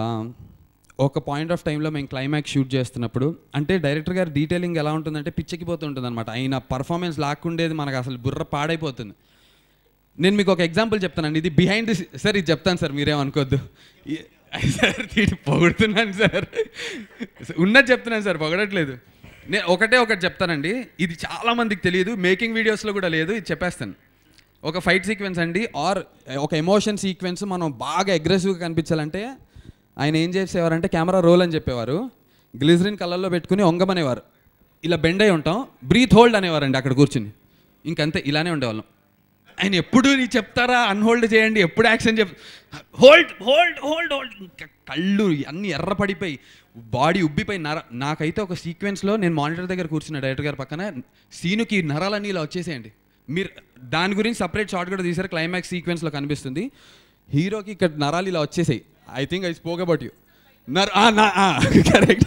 ఒక పాయింట్ ఆఫ్ టైంలో మేము క్లైమాక్స్ షూట్ చేస్తున్నప్పుడు అంటే డైరెక్టర్ గారి డీటెయిలింగ్ ఎలా ఉంటుందంటే పిచ్చెక్కిపోతుంటుంది అనమాట ఆయన పర్ఫార్మెన్స్ లాక్కుండేది మనకు అసలు బుర్ర పాడైపోతుంది నేను మీకు ఒక ఎగ్జాంపుల్ చెప్తానండి ఇది బిహైండ్ సార్ ఇది చెప్తాను సార్ మీరేమనుకోవద్దు ఈ- సార్ దీన్ని పొగుడుతున్నాను సార్ ఉన్నది చెప్తున్నాను సార్ పొగడట్లేదు నేను ఒకటే ఒకటి చెప్తానండి ఇది చాలా మందికి తెలియదు మేకింగ్ వీడియోస్లో కూడా లేదు ఇది చెప్పేస్తాను ఒక ఫైట్ సీక్వెన్స్ అండి ఆర్ ఒక ఎమోషన్ సీక్వెన్స్ మనం బాగా అగ్రెసివ్గా కనిపించాలంటే ఆయన ఏం చేసేవారంటే కెమెరా రోల్ అని చెప్పేవారు గ్లిజరిన్ కలర్లో పెట్టుకుని ఒంగమనేవారు ఇలా బెండ్ అయి ఉంటాం బ్రీత్ హోల్డ్ అనేవారండి అక్కడ కూర్చుని ఇంకంతే ఇలానే ఉండేవాళ్ళం ఆయన ఎప్పుడు నీ చెప్తారా అన్హోల్డ్ చేయండి ఎప్పుడు యాక్షన్ చెప్ హోల్డ్ హోల్డ్ హోల్డ్ హోల్డ్ ఇంకా కళ్ళు అన్ని ఎర్ర పడిపోయి బాడీ ఉబ్బిపోయి నర నాకైతే ఒక సీక్వెన్స్లో నేను మానిటర్ దగ్గర కూర్చున్న డైరెక్టర్ గారి పక్కన సీనుకి నరాలన్నీ ఇలా వచ్చేసేయండి మీరు దాని గురించి సపరేట్ షాట్ కూడా తీసారు క్లైమాక్స్ సీక్వెన్స్లో కనిపిస్తుంది హీరోకి ఇక్కడ నరాలు ఇలా వచ్చేసాయి I think I spoke about you nerve correct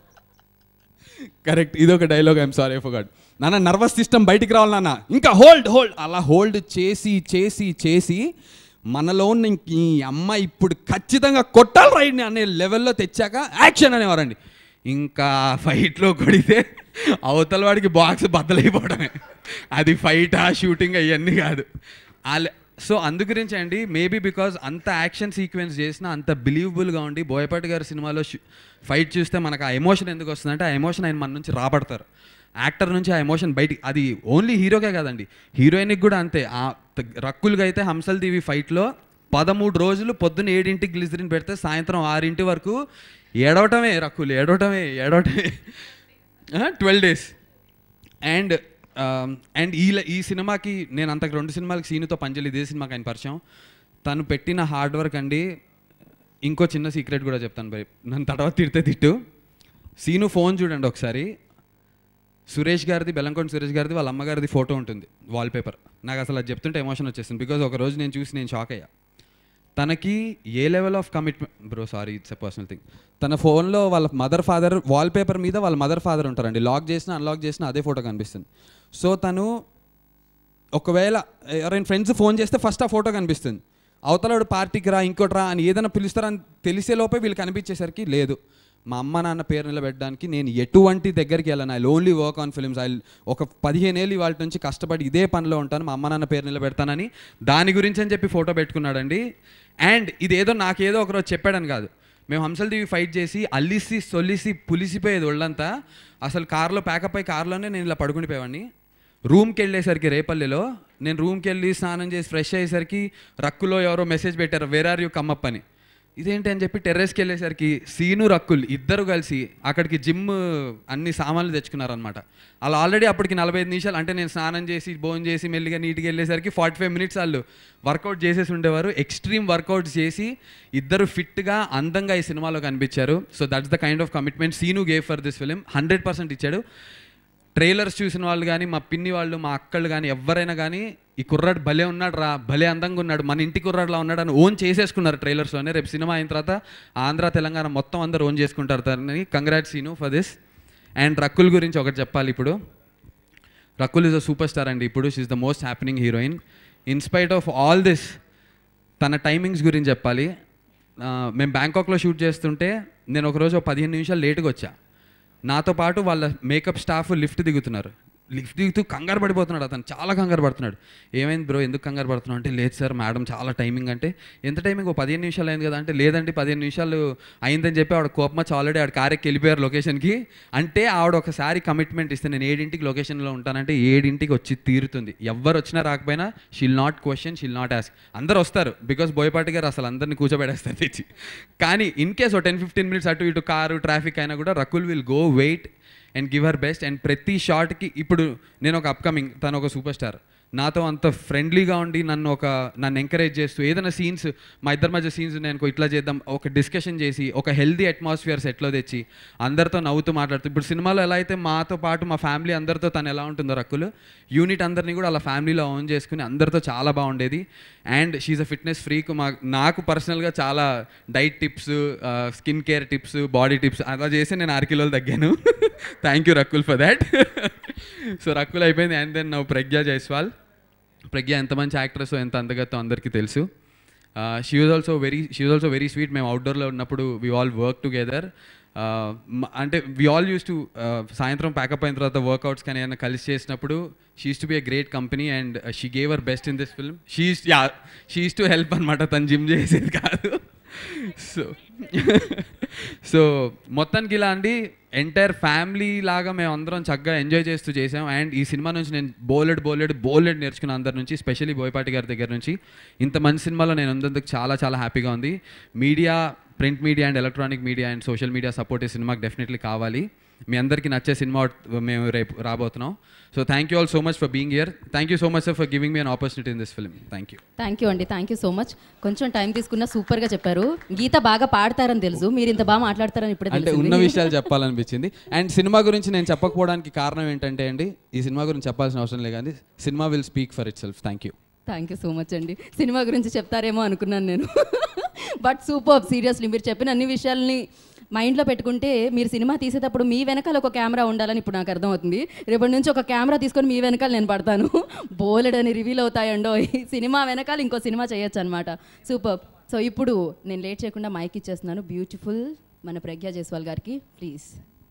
correct ఇది ఒక డైలాగ్ ఐఎమ్ సారీ ఫర్ నాన్న నర్వస్ సిస్టమ్ బయటికి రావాలి నాన్న ఇంకా హోల్డ్ హోల్డ్ అలా హోల్డ్ చేసి చేసి చేసి మనలో ఉన్న ఇంక ఈ అమ్మ ఇప్పుడు ఖచ్చితంగా కొట్టాలి రైడ్ని అనే లెవెల్లో తెచ్చాక యాక్షన్ అనేవారండి ఇంకా ఫైట్లో కొడితే అవతల వాడికి బాక్స్ బద్దలైపోవడమే అది ఫైటా షూటింగ్ అవన్నీ కాదు సో అందు గురించి అండి మేబీ బికాజ్ అంత యాక్షన్ సీక్వెన్స్ చేసిన అంత బిలీవబుల్గా ఉండి బోయపాటి గారి సినిమాలో ఫైట్ చూస్తే మనకు ఆ ఎమోషన్ ఎందుకు వస్తుందంటే ఆ ఎమోషన్ ఆయన మన నుంచి రాబడతారు యాక్టర్ నుంచి ఆ ఎమోషన్ బయటికి అది ఓన్లీ హీరోకే కాదండి హీరోయిన్కి కూడా అంతే ఆ త- రక్కులుగా అయితే హంసల్ దేవి ఫైట్లో పదమూడు రోజులు పొద్దున్న ఏడింటికి గ్లిజరిన్ పెడితే సాయంత్రం ఆరింటి వరకు ఏడవటమే రక్కులు ఏడవటమే ఏడవటమే ట్వెల్వ్ డేస్ అండ్ అండ్ ఈ ఈ సినిమాకి నేను అంతకు రెండు సినిమాలకి సీనుతో పనిచేయలేదు ఇదే సినిమాకి ఆయన పరిచయం తను పెట్టిన హార్డ్ వర్క్ అండి ఇంకో చిన్న సీక్రెట్ కూడా చెప్తాను భయ్ నన్ను తర్వాత తిడితే తిట్టు సీను ఫోన్ చూడండి ఒకసారి సురేష్ గారిది బెల్లంకొండ సురేష్ గారిది వాళ్ళ అమ్మగారిది ఫోటో ఉంటుంది వాల్పేపర్ నాకు అసలు అది చెప్తుంటే ఎమోషన్ వచ్చేసింది బికాజ్ ఒక రోజు నేను చూసి నేను షాక్ అయ్యా తనకి ఏ level of commitment bro sorry it's a personal thing తన ఫోన్లో వాళ్ళ మదర్ ఫాదర్ వాల్పేపర్ మీద వాళ్ళ మదర్ ఫాదర్ ఉంటారండి లాక్ చేసినా అన్లాక్ చేసినా అదే ఫోటో కనిపిస్తుంది సో తను ఒకవేళ ఎవరైనా ఫ్రెండ్స్ ఫోన్ చేస్తే ఫస్ట్ ఆ ఫోటో కనిపిస్తుంది అవతలడు పార్టీకి రా ఇంకోటి రా అని ఏదైనా పిలుస్తారని తెలిసే లోపే వీళ్ళు కనిపించేసరికి లేదు మా అమ్మ నాన్న పేరు నిలబెట్టడానికి నేను ఎటువంటి దగ్గరికి వెళ్ళను I only work on films I ఒక పదిహేను ఏళ్ళు వాళ్ళ నుంచి కష్టపడి ఇదే పనిలో ఉంటాను మా అమ్మ నాన్న పేరు నిలబెడతానని దాని గురించి అని చెప్పి ఫోటో పెట్టుకున్నాడండి అండ్ ఇదేదో నాకేదో ఒకరోజు చెప్పాడని కాదు మేము హంసల్ టీవీ ఫైట్ చేసి అల్లిసి సొల్లిసి పులిసిపోయేది ఒళ్ళంతా అసలు కార్లో ప్యాకప్ అయ్యి కార్లోనే నేను ఇలా పడుకునిపోయేవాడిని రూమ్కి వెళ్ళేసరికి రేపల్లిలో నేను రూమ్కి వెళ్ళి స్నానం చేసి ఫ్రెష్ అయ్యేసరికి రక్కులో ఎవరో మెసేజ్ పెట్టారు వేర్ ఆర్ యూ కమ్మప్ అని ఇదేంటి అని చెప్పి టెర్రస్కి వెళ్ళేసరికి సీను రక్కుల్ ఇద్దరు కలిసి అక్కడికి జిమ్ అన్ని సామాన్లు తెచ్చుకున్నారనమాట అలా ఆల్రెడీ అప్పటికి నలభై ఐదు నిమిషాలు అంటే నేను స్నానం చేసి భోజనం చేసి మెల్లిగా నీట్గా వెళ్ళేసరికి ఫార్టీ ఫైవ్ మినిట్స్ వాళ్ళు వర్కౌట్ చేసేసి ఉండేవారు ఎక్స్ట్రీమ్ వర్కౌట్స్ చేసి ఇద్దరు ఫిట్గా అందంగా ఈ సినిమాలో కనిపించారు so that's the kind of commitment Seenu gave for this film hundred percent ఇచ్చాడు ట్రైలర్స్ చూసిన వాళ్ళు కానీ మా పిన్ని వాళ్ళు మా అక్కళ్ళు కానీ ఎవరైనా కానీ ఈ కుర్రాడు భలే ఉన్నాడు రా భలే అందంగా ఉన్నాడు మన ఇంటి కుర్రాడులా ఉన్నాడు అని ఓన్ చేసేసుకున్నారు ట్రైలర్స్లోనే రేపు సినిమా అయిన తర్వాత ఆంధ్ర తెలంగాణ మొత్తం అందరు ఓన్ చేసుకుంటారు తనని congrat Seenu for this and Rakul గురించి ఒకటి చెప్పాలి ఇప్పుడు Rakul is a super star అండి ఇప్పుడు she's the most happening heroine in spite of all this తన టైమింగ్స్ గురించి చెప్పాలి ఆ, మేము బ్యాంకాక్లో షూట్ చేస్తుంటే నేను ఒకరోజు ఒక పదిహేను నిమిషాలు లేట్గా వచ్చా నాతో పాటు వాళ్ళ మేకప్ స్టాఫ్ లిఫ్ట్ దిగుతున్నారు లిఫ్ట్ దిగుతూ కంగారు పడిపోతున్నాడు అతను చాలా కంగారు పడుతున్నాడు ఏమైంది బ్రో ఎందుకు కంగారు పడుతున్నావు అంటే లేదు సార్ మేడం చాలా టైమింగ్ అంటే ఎంత టైమింగ్ ఓ పదిహేను నిమిషాలు అయింది కదా అంటే లేదండి పదిహేను నిమిషాలు అయిందని చెప్పి ఆవిడ కోపం వచ్చి ఆల్రెడీ ఆవిడ కారెక్కి వెళ్ళిపోయారు లొకేషన్కి అంటే ఆవిడ ఒకసారి కమిట్మెంట్ ఇస్తే నేను ఏడింటికి లొకేషన్లో ఉంటానంటే ఏడింటికి వచ్చి తీరుతుంది ఎవరు వచ్చినా రాకపోయినా she'll not question she'll not ask అందరు వస్తారు బికాస్ బోయపాటి గారు అసలు అందరిని కూర్చోబెడేస్తారు తెచ్చి కానీ in case oh ten fifteen minutes అటు ఇటు కారు ట్రాఫిక్ అయినా కూడా Rakul will go wait and give her best and ప్రతి షాట్కి ఇప్పుడు నేను ఒక అప్కమింగ్ తను ఒక సూపర్ స్టార్ నాతో అంత ఫ్రెండ్లీగా ఉండి నన్ను ఒక నన్ను ఎంకరేజ్ చేస్తూ ఏదైనా సీన్స్ మా ఇద్దరి మధ్య సీన్స్ నేను ఇట్లా చేద్దాం ఒక డిస్కషన్ చేసి ఒక హెల్దీ అట్మాస్ఫియర్ సెట్లో తెచ్చి అందరితో నవ్వుతూ మాట్లాడుతూ ఇప్పుడు సినిమాలో ఎలా అయితే మాతో పాటు మా ఫ్యామిలీ అందరితో తను ఎలా ఉంటుందో రక్కులు యూనిట్ అందరినీ కూడా అలా ఫ్యామిలీలో ఓన్ చేసుకుని అందరితో చాలా బాగుండేది and she's a fitness freak మా నాకు పర్సనల్గా చాలా diet tips skin care tips body tips అలా చేసి నేను ఆరు కిలోలు తగ్గాను thank you Rakul for that so Rakul అయిపోయింది అండ్ దెన్ నవ్వు ప్రజ్ఞా జైస్వాల్ ప్రజ్ఞ ఎంత మంచి యాక్ట్రెస్ ఎంత అందగత్తో అందరికీ తెలుసు she was also very she was also very sweet మేము అవుట్డోర్లో ఉన్నప్పుడు వి ఆల్ వర్క్ టుగెదర్ అంటే వి ఆల్ యూస్ టు సాయంత్రం ప్యాకప్ అయిన తర్వాత వర్కౌట్స్ కానీ ఏమైనా కలిసి చేసినప్పుడు she's to be a great company and she gave her best in this film she's yeah she's to help అనమాట తను జిమ్ చేసేది కాదు సో సో మొత్తానికి ఇలా అండి ఎంటైర్ ఫ్యామిలీ లాగా మేము అందరం చక్కగా ఎంజాయ్ చేస్తూ చేసాం అండ్ ఈ సినిమా నుంచి నేను బోలెడ్ బోలెడ్ బోలెడ్ నేర్చుకున్న అందరి నుంచి స్పెషల్లీ బోయపాటి గారి దగ్గర నుంచి ఇంత మంచి సినిమాలో నేను ఉన్నందుకు చాలా చాలా హ్యాపీగా ఉంది media print media and electronic media and social media support ఈ సినిమాకి డెఫినెట్లీ కావాలి మీ అందరికీ నచ్చే సినిమా మేము రేపు రాబోతున్నాం so thank you all so much for being here thank you so much for giving me an opportunity in this film thank you thank you అండి థ్యాంక్ యూ సో మచ్ కొంచెం టైం తీసుకున్నా సూపర్గా చెప్పారు గీత బాగా పాడతారని తెలుసు మీరు ఇంత బాగా మాట్లాడతారని ఇప్పుడే అంటే ఉన్న విషయాలు చెప్పాలనిపించింది అండ్ సినిమా గురించి నేను చెప్పకపోవడానికి కారణం ఏంటంటే అండి ఈ సినిమా గురించి చెప్పాల్సిన అవసరం లేదు కానీ సినిమా will speak for itself thank you thank you so much అండి సినిమా గురించి చెప్తారేమో అనుకున్నాను నేను బట్ సూపర్ సీరియస్లీ మీరు చెప్పిన అన్ని విషయాల్ని మైండ్లో పెట్టుకుంటే మీరు సినిమా తీసేటప్పుడు మీ వెనకాల ఒక కెమెరా ఉండాలని ఇప్పుడు నాకు అర్థమవుతుంది రేపటి నుంచి ఒక కెమెరా తీసుకొని మీ వెనకాల నేను పడతాను బోలెడని రివీల్ అవుతాయండో ఈ సినిమా వెనకాల ఇంకో సినిమా చేయొచ్చు అనమాట సూపర్ సో ఇప్పుడు నేను లేట్ చేయకుండా మైక్ ఇచ్చేస్తున్నాను బ్యూటిఫుల్ మన ప్రజ్ఞా జైస్వాల్ గారికి please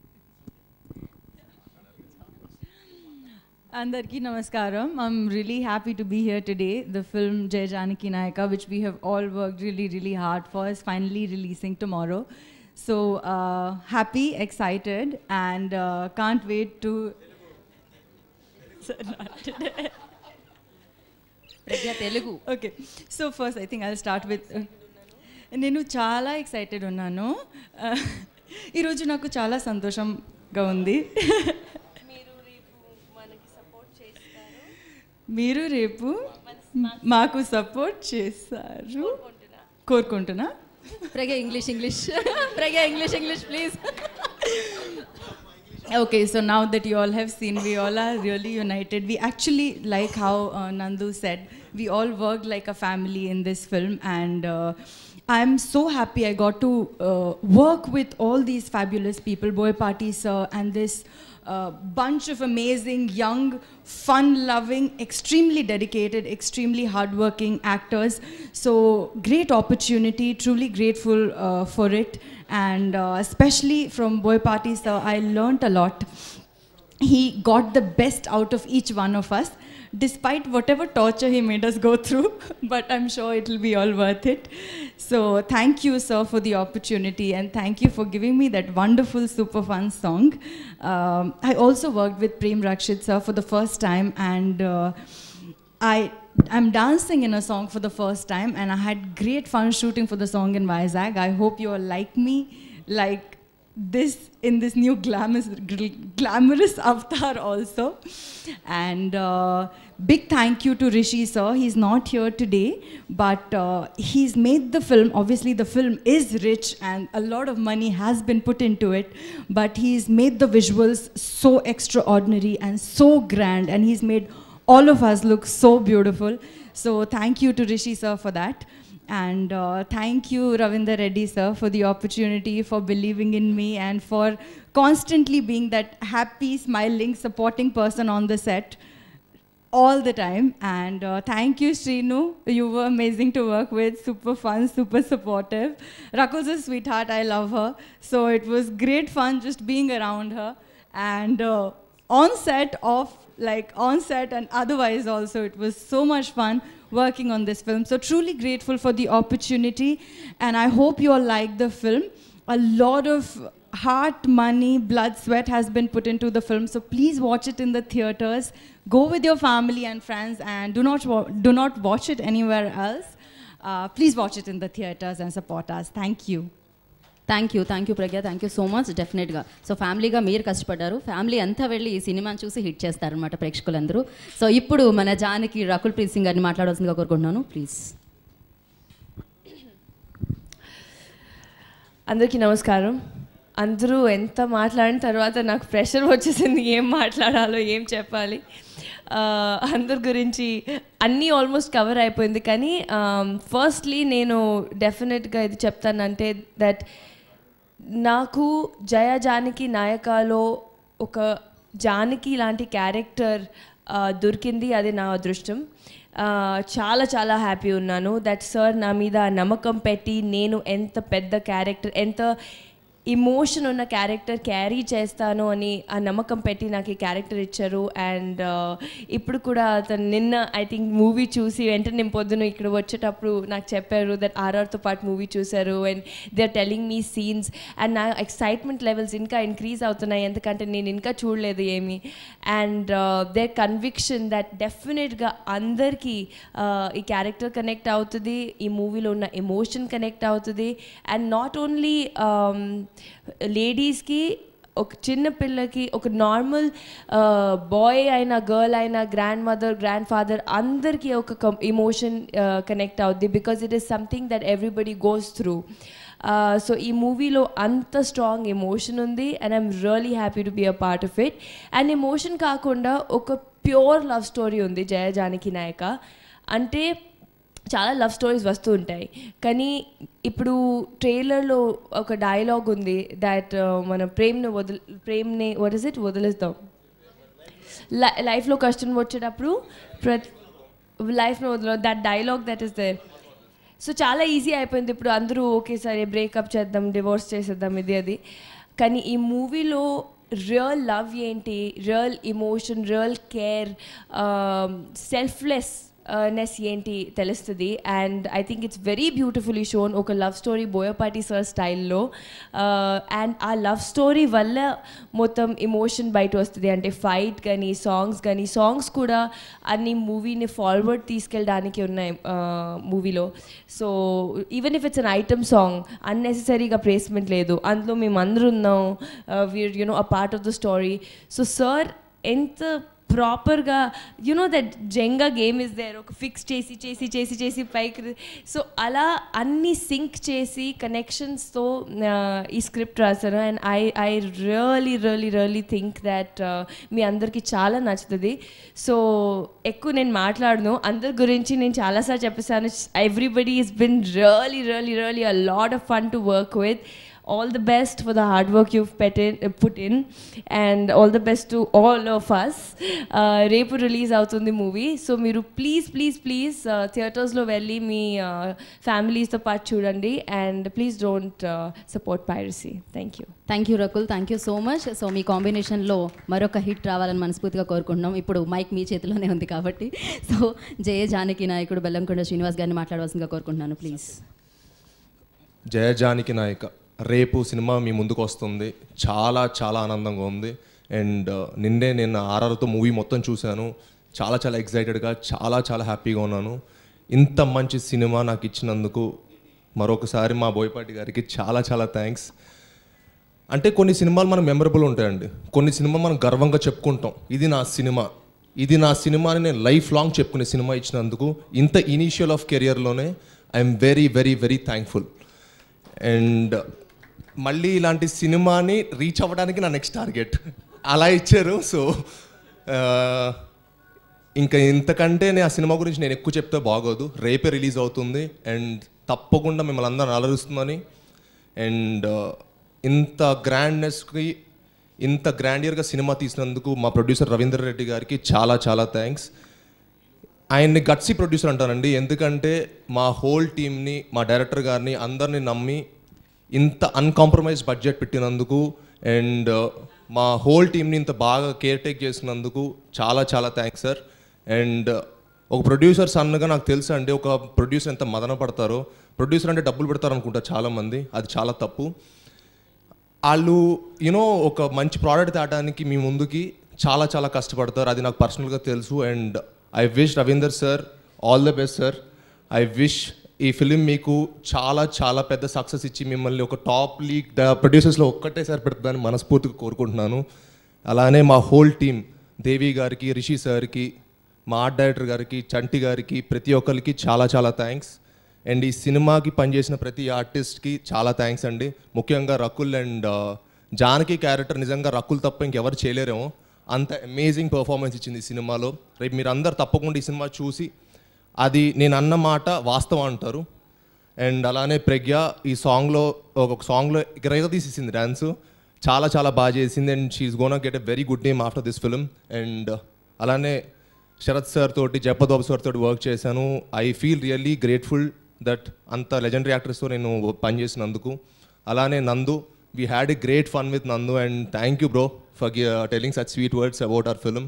Andarki Namaskaram. I'm really happy to be here today. The film Jai Janaki Nayaka, which we have all worked really, really hard for, is finally releasing tomorrow. So uh, happy, excited, and uh, can't wait to. Pragya Telugu okay so first I think I start with నేను చాలా ఎక్సైటెడ్ ఉన్నాను Uh, ఈరోజు నాకు చాలా సంతోషంగా ఉంది మీరు రేపు మాకు సపోర్ట్ చేస్తారు కోరుకుంటున్నా Pragya English English Pragya English English please Okay, so now that you all have seen, we all are really united. We actually, like how uh, Nandu said, we all worked like a family in this film, and uh, I'm so happy I got to uh, work with all these fabulous people, Boy Party sir, and this uh, bunch of amazing, young, fun-loving, extremely dedicated, extremely hardworking actors. So great opportunity. Truly grateful uh, for it, and uh, especially from Boy Party sir, I learnt a lot he got the best out of each one of us despite whatever torture he made us go through but i'm sure it will be all worth it so thank you sir for the opportunity and thank you for giving me that wonderful super fun song um, i also worked with prem rakshit sir for the first time and uh, I I'm dancing in a song for the first time, and I had great fun shooting for the song in Vizag. I hope you all like me, like this in this new glamorous, gl- glamorous avatar also. And uh, big thank you to Rishi sir. He's not here today, but uh, he's made the film. Obviously, the film is rich, and a lot of money has been put into it. But he's made the visuals so extraordinary and so grand, and he's made all of us look so beautiful. So thank you to Rishi sir for that. And uh, thank you, Ravinder Reddy sir, for the opportunity, for believing in me, and for constantly being that happy, smiling, supporting person on the set all the time. And uh, thank you, Srinu. You were amazing to work with, super fun, super supportive. Rakul's a sweetheart, I love her. So it was great fun just being around her. And uh, on set, off, like on set, and otherwise also, it was so much fun working on this film. So truly grateful for the opportunity. And I hope you all like the film. A lot of heart, money, blood, sweat has been put into the film. So please watch it in the theaters. Go with your family and friends, and do not wa- do not watch it anywhere else. Uh, please watch it in the theaters and support us. Thank you. Thank you thank you Pragya thank you so much డెఫినెట్గా సో ఫ్యామిలీగా మీరు కష్టపడ్డారు ఫ్యామిలీ అంతా వెళ్ళి ఈ సినిమాని చూసి హిట్ చేస్తారనమాట ప్రేక్షకులందరూ సో ఇప్పుడు మన జానకి రకుల్ ప్రీత్ సింగ్ గారిని మాట్లాడాల్సిందిగా కోరుకుంటున్నాను ప్లీజ్ అందరికీ నమస్కారం అందరూ ఎంత మాట్లాడిన తర్వాత నాకు ప్రెషర్ వచ్చేసింది ఏం మాట్లాడాలో ఏం చెప్పాలి ఆ, అందరి గురించి అన్నీ ఆల్మోస్ట్ కవర్ అయిపోయింది కానీ ఫస్ట్లీ నేను డెఫినెట్గా ఇది చెప్తానంటే దట్ నాకు జయ జానకి నాయకాలో ఒక జానకి లాంటి క్యారెక్టర్ దొరికింది అది నా అదృష్టం ఆ, చాలా చాలా హ్యాపీ ఉన్నాను దట్ సార్ నా మీద నమ్మకం పెట్టి నేను ఎంత పెద్ద క్యారెక్టర్ ఎంత ఇమోషన్ ఉన్న క్యారెక్టర్ క్యారీ చేస్తాను అని ఆ నమ్మకం పెట్టి నాకు ఈ క్యారెక్టర్ ఇచ్చారు అండ్ ఇప్పుడు కూడా అతను నిన్న ఐ థింక్ మూవీ చూసి వెంటనే నేను పొద్దున ఇక్కడ వచ్చేటప్పుడు నాకు చెప్పారు దట్ ఆర్ఆర్తో పాటు మూవీ చూశారు and they are telling me scenes and నా ఎక్సైట్మెంట్ లెవెల్స్ ఇంకా ఇంక్రీజ్ అవుతున్నాయి ఎందుకంటే నేను ఇంకా చూడలేదు ఏమి అండ్ దే కన్విక్షన్ దట్ డెఫినెట్గా అందరికీ uh, ఈ క్యారెక్టర్ కనెక్ట్ అవుతుంది ఈ మూవీలో ఉన్న ఎమోషన్ కనెక్ట్ అవుతుంది అండ్ నాట్ ఓన్లీ లేడీస్కి ఒక చిన్న పిల్లకి ఒక నార్మల్ బాయ్ అయినా గర్ల్ అయినా గ్రాండ్ మదర్ గ్రాండ్ ఫాదర్ అందరికీ ఒక ఇమోషన్ కనెక్ట్ అవుద్ది because it is something that everybody goes through so ఈ మూవీలో అంత స్ట్రాంగ్ ఎమోషన్ ఉంది and I'm really happy to be a part of it and emotion కాకుండా ఒక ప్యూర్ లవ్ స్టోరీ ఉంది జయ జానకి నాయక అంటే చాలా లవ్ స్టోరీస్ వస్తూ ఉంటాయి కానీ ఇప్పుడు ట్రైలర్లో ఒక డైలాగ్ ఉంది దాట్ మన ప్రేమ్ని వదిలి ప్రేమ్ని వాట్ ఇస్ ఇట్ వదిలేస్తాం లై- లైఫ్లో కష్టం వచ్చేటప్పుడు ప్రతి లైఫ్లో వదిలే that dialogue that is there so చాలా ఈజీ అయిపోయింది ఇప్పుడు అందరూ ఓకే సరే బ్రేకప్ చేద్దాం డివోర్స్ చేసేద్దాం ఇది అది కానీ ఈ మూవీలో రియల్ లవ్ ఏంటి real emotion real care selflessness ఏంటి తెలుస్తుంది and I think it's very beautifully shown ఒక లవ్ స్టోరీ బోయపాటి సార్ స్టైల్లో అండ్ ఆ లవ్ స్టోరీ వల్ల మొత్తం ఇమోషన్ బయట వస్తుంది అంటే ఫైట్ కానీ సాంగ్స్ కానీ సాంగ్స్ కూడా అన్ని మూవీని ఫార్వర్డ్ తీసుకెళ్ళడానికి ఉన్నాయి మూవీలో so even if it's an item song అన్నెసెసరీగా ప్లేస్మెంట్ లేదు అందులో మేము అందరూ ఉన్నాం we're you know a part of the story so sir ఎంత ప్రాపర్గా you know that Jenga game is there ఒక ఫిక్స్ చేసి చేసి చేసి చేసి పైకి సో అలా అన్ని సింక్ చేసి కనెక్షన్స్తో ఈ స్క్రిప్ట్ రాశారు and I I really really really think that మీ అందరికీ చాలా నచ్చుతుంది సో ఎక్కువ నేను మాట్లాడను అందరి గురించి నేను చాలాసార్లు చెప్పేసాను everybody is been really really really a lot of fun to work with all the best for the hard work you've put in, uh, put in and all the best to all of us uh, రేపు రిలీజ్ అవుతుంది మూవీ సో మీరు ప్లీజ్ ప్లీజ్ ప్లీజ్ థియేటర్స్లో వెళ్ళి మీ ఫ్యామిలీస్తో పాటు చూడండి and please don't support piracy thank you thank you Rakul thank you so much so మీ కాంబినేషన్లో మరొక హిట్ రావాలని మనస్ఫూర్తిగా కోరుకుంటున్నాం ఇప్పుడు మైక్ మీ చేతిలోనే ఉంది కాబట్టి సో జయ జానకి నాయకుడు బెల్లంకొండ శ్రీనివాస్ గారిని మాట్లాడవలసిందిగా కోరుకుంటున్నాను ప్లీజ్ జయ జానకి నాయక రేపు సినిమా మీ ముందుకు వస్తుంది చాలా చాలా ఆనందంగా ఉంది అండ్ నిన్నే నేను ఆర్ఆర్తో మూవీ మొత్తం చూశాను చాలా చాలా ఎక్సైటెడ్గా చాలా చాలా హ్యాపీగా ఉన్నాను ఇంత మంచి సినిమా నాకు ఇచ్చినందుకు మరొకసారి మా బోయపాటి గారికి చాలా చాలా థ్యాంక్స్ అంటే కొన్ని సినిమాలు మనకు మెమరబుల్ ఉంటాయండి కొన్ని సినిమాలు మనం గర్వంగా చెప్పుకుంటాం ఇది నా సినిమా ఇది నా సినిమా అని నేను లైఫ్ లాంగ్ చెప్పుకునే సినిమా ఇచ్చినందుకు ఇంత ఇనీషియల్ ఆఫ్ కెరియర్లోనే I'm very very very thankful and మళ్ళీ ఇలాంటి సినిమాని రీచ్ అవ్వడానికి నా నెక్స్ట్ టార్గెట్ అలా ఇచ్చారు సో ఇంకా ఇంతకంటే నేను ఆ సినిమా గురించి నేను ఎక్కువ చెప్తే బాగోదు రేపే రిలీజ్ అవుతుంది అండ్ తప్పకుండా మిమ్మల్ని అందరం అలరుస్తుందని అండ్ ఇంత గ్రాండ్నెస్కి ఇంత గ్రాండియర్గా సినిమా తీసినందుకు మా ప్రొడ్యూసర్ రవీందర్ రెడ్డి గారికి చాలా చాలా థ్యాంక్స్ ఆయన్ని గట్సీ ప్రొడ్యూసర్ అంటానండి ఎందుకంటే మా హోల్ టీమ్ని మా డైరెక్టర్ గారిని అందరిని నమ్మి ఇంత అన్కాంప్రమైజ్ బడ్జెట్ పెట్టినందుకు అండ్ మా హోల్ టీమ్ని ఇంత బాగా కేర్ టేక్ చేసినందుకు చాలా చాలా థ్యాంక్స్ సార్ అండ్ ఒక ప్రొడ్యూసర్ సన్నగా నాకు తెలుసు అండి ఒక ప్రొడ్యూసర్ ఎంత మదన పడతారో ప్రొడ్యూసర్ అంటే డబ్బులు పెడతారు అనుకుంటా చాలామంది అది చాలా తప్పు వాళ్ళు యూనో ఒక మంచి ప్రోడక్ట్ తేటానికి మీ ముందుకి చాలా చాలా కష్టపడతారు అది నాకు పర్సనల్గా తెలుసు and I wish Ravinder sir all the best sir I wish ఈ ఫిలిం మీకు చాలా చాలా పెద్ద సక్సెస్ ఇచ్చి మిమ్మల్ని ఒక టాప్ లీగ్ ప్రొడ్యూసర్స్లో ఒక్కటేసారి పెడుతుందని మనస్ఫూర్తిగా కోరుకుంటున్నాను అలానే మా హోల్ టీమ్ దేవి గారికి రిషి సార్కి మా ఆర్ట్ డైరెక్టర్ గారికి చంటి గారికి ప్రతి ఒక్కరికి చాలా చాలా థ్యాంక్స్ అండ్ ఈ సినిమాకి పనిచేసిన ప్రతి ఆర్టిస్ట్కి చాలా థ్యాంక్స్ అండి ముఖ్యంగా రకుల్ అండ్ జానకి క్యారెక్టర్ నిజంగా రకుల్ తప్ప ఇంకెవరు చేయలేరేమో అంత అమేజింగ్ పర్ఫార్మెన్స్ ఇచ్చింది ఈ సినిమాలో రేపు మీరు అందరు తప్పకుండా ఈ సినిమా చూసి అది నేను అన్న మాట వాస్తవం అంటారు అండ్ అలానే ప్రజ్ఞ ఈ సాంగ్లో ఒక సాంగ్లో ఇరవై తీసేసింది డ్యాన్స్ చాలా చాలా బాగా చేసింది and she's gonna get a very good name after this film and అలానే శరత్ సార్ తోటి జపదోబ్ సార్ తోటి వర్క్ చేశాను I feel really grateful that అంత లెజెండరీ యాక్టర్స్తో నేను పనిచేసినందుకు అలానే Nandu we had a great fun with Nandu and thank you bro for telling such sweet words about our film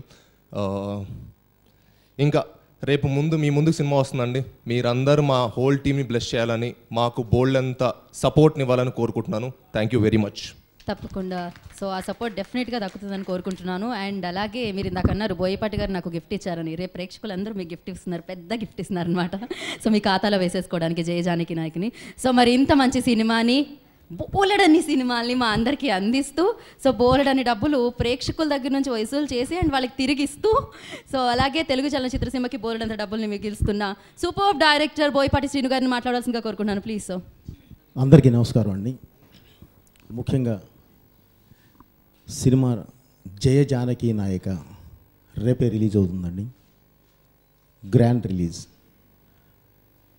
ఇంకా రేపు ముందు మీ ముందుకు సినిమా వస్తుందండి మీరందరూ మా హోల్ టీమ్ని బ్లెస్ చేయాలని మాకు బోల్డ్ అంత సపోర్ట్ని ఇవ్వాలని కోరుకుంటున్నాను థ్యాంక్ యూ వెరీ మచ్ తప్పకుండా సో ఆ సపోర్ట్ డెఫినెట్గా దక్కుతుందని కోరుకుంటున్నాను అండ్ అలాగే మీరు ఇందాక అన్నారు బోయపాటి గారు నాకు గిఫ్ట్ ఇచ్చారని రేపు ప్రేక్షకులందరూ మీకు గిఫ్ట్ ఇస్తున్నారు పెద్ద గిఫ్ట్ ఇస్తున్నారు అనమాట సో మీ ఖాతాలో వేసేసుకోవడానికి జయజానకి నాయకుని సో మరి ఇంత మంచి సినిమాని బోలెడన్ని సినిమాల్ని మా అందరికీ అందిస్తూ సో బోలెడన్ని డబ్బులు ప్రేక్షకుల దగ్గర నుంచి వసూలు చేసి అండ్ వాళ్ళకి తిరిగిస్తూ సో అలాగే తెలుగు చలనచిత్ర సినిమాకి బోలెడంత డబ్బుల్ని మిగిల్స్తున్న సూపర్ డైరెక్టర్ బోయపాటి శ్రీను గారిని మాట్లాడాల్సిందిగా కోరుకుంటున్నాను ప్లీజ్ సో అందరికీ నమస్కారం అండి ముఖ్యంగా సినిమా జయ జానకి నాయక రేపే రిలీజ్ అవుతుందండి గ్రాండ్ రిలీజ్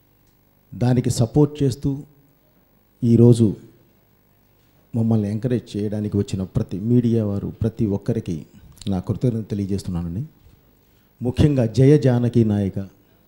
దానికి సపోర్ట్ చేస్తూ ఈరోజు మమ్మల్ని ఎంకరేజ్ చేయడానికి వచ్చిన ప్రతి మీడియా వారు ప్రతి ఒక్కరికి నా కృతజ్ఞత తెలియజేస్తున్నానండి ముఖ్యంగా జయ జానకి నాయక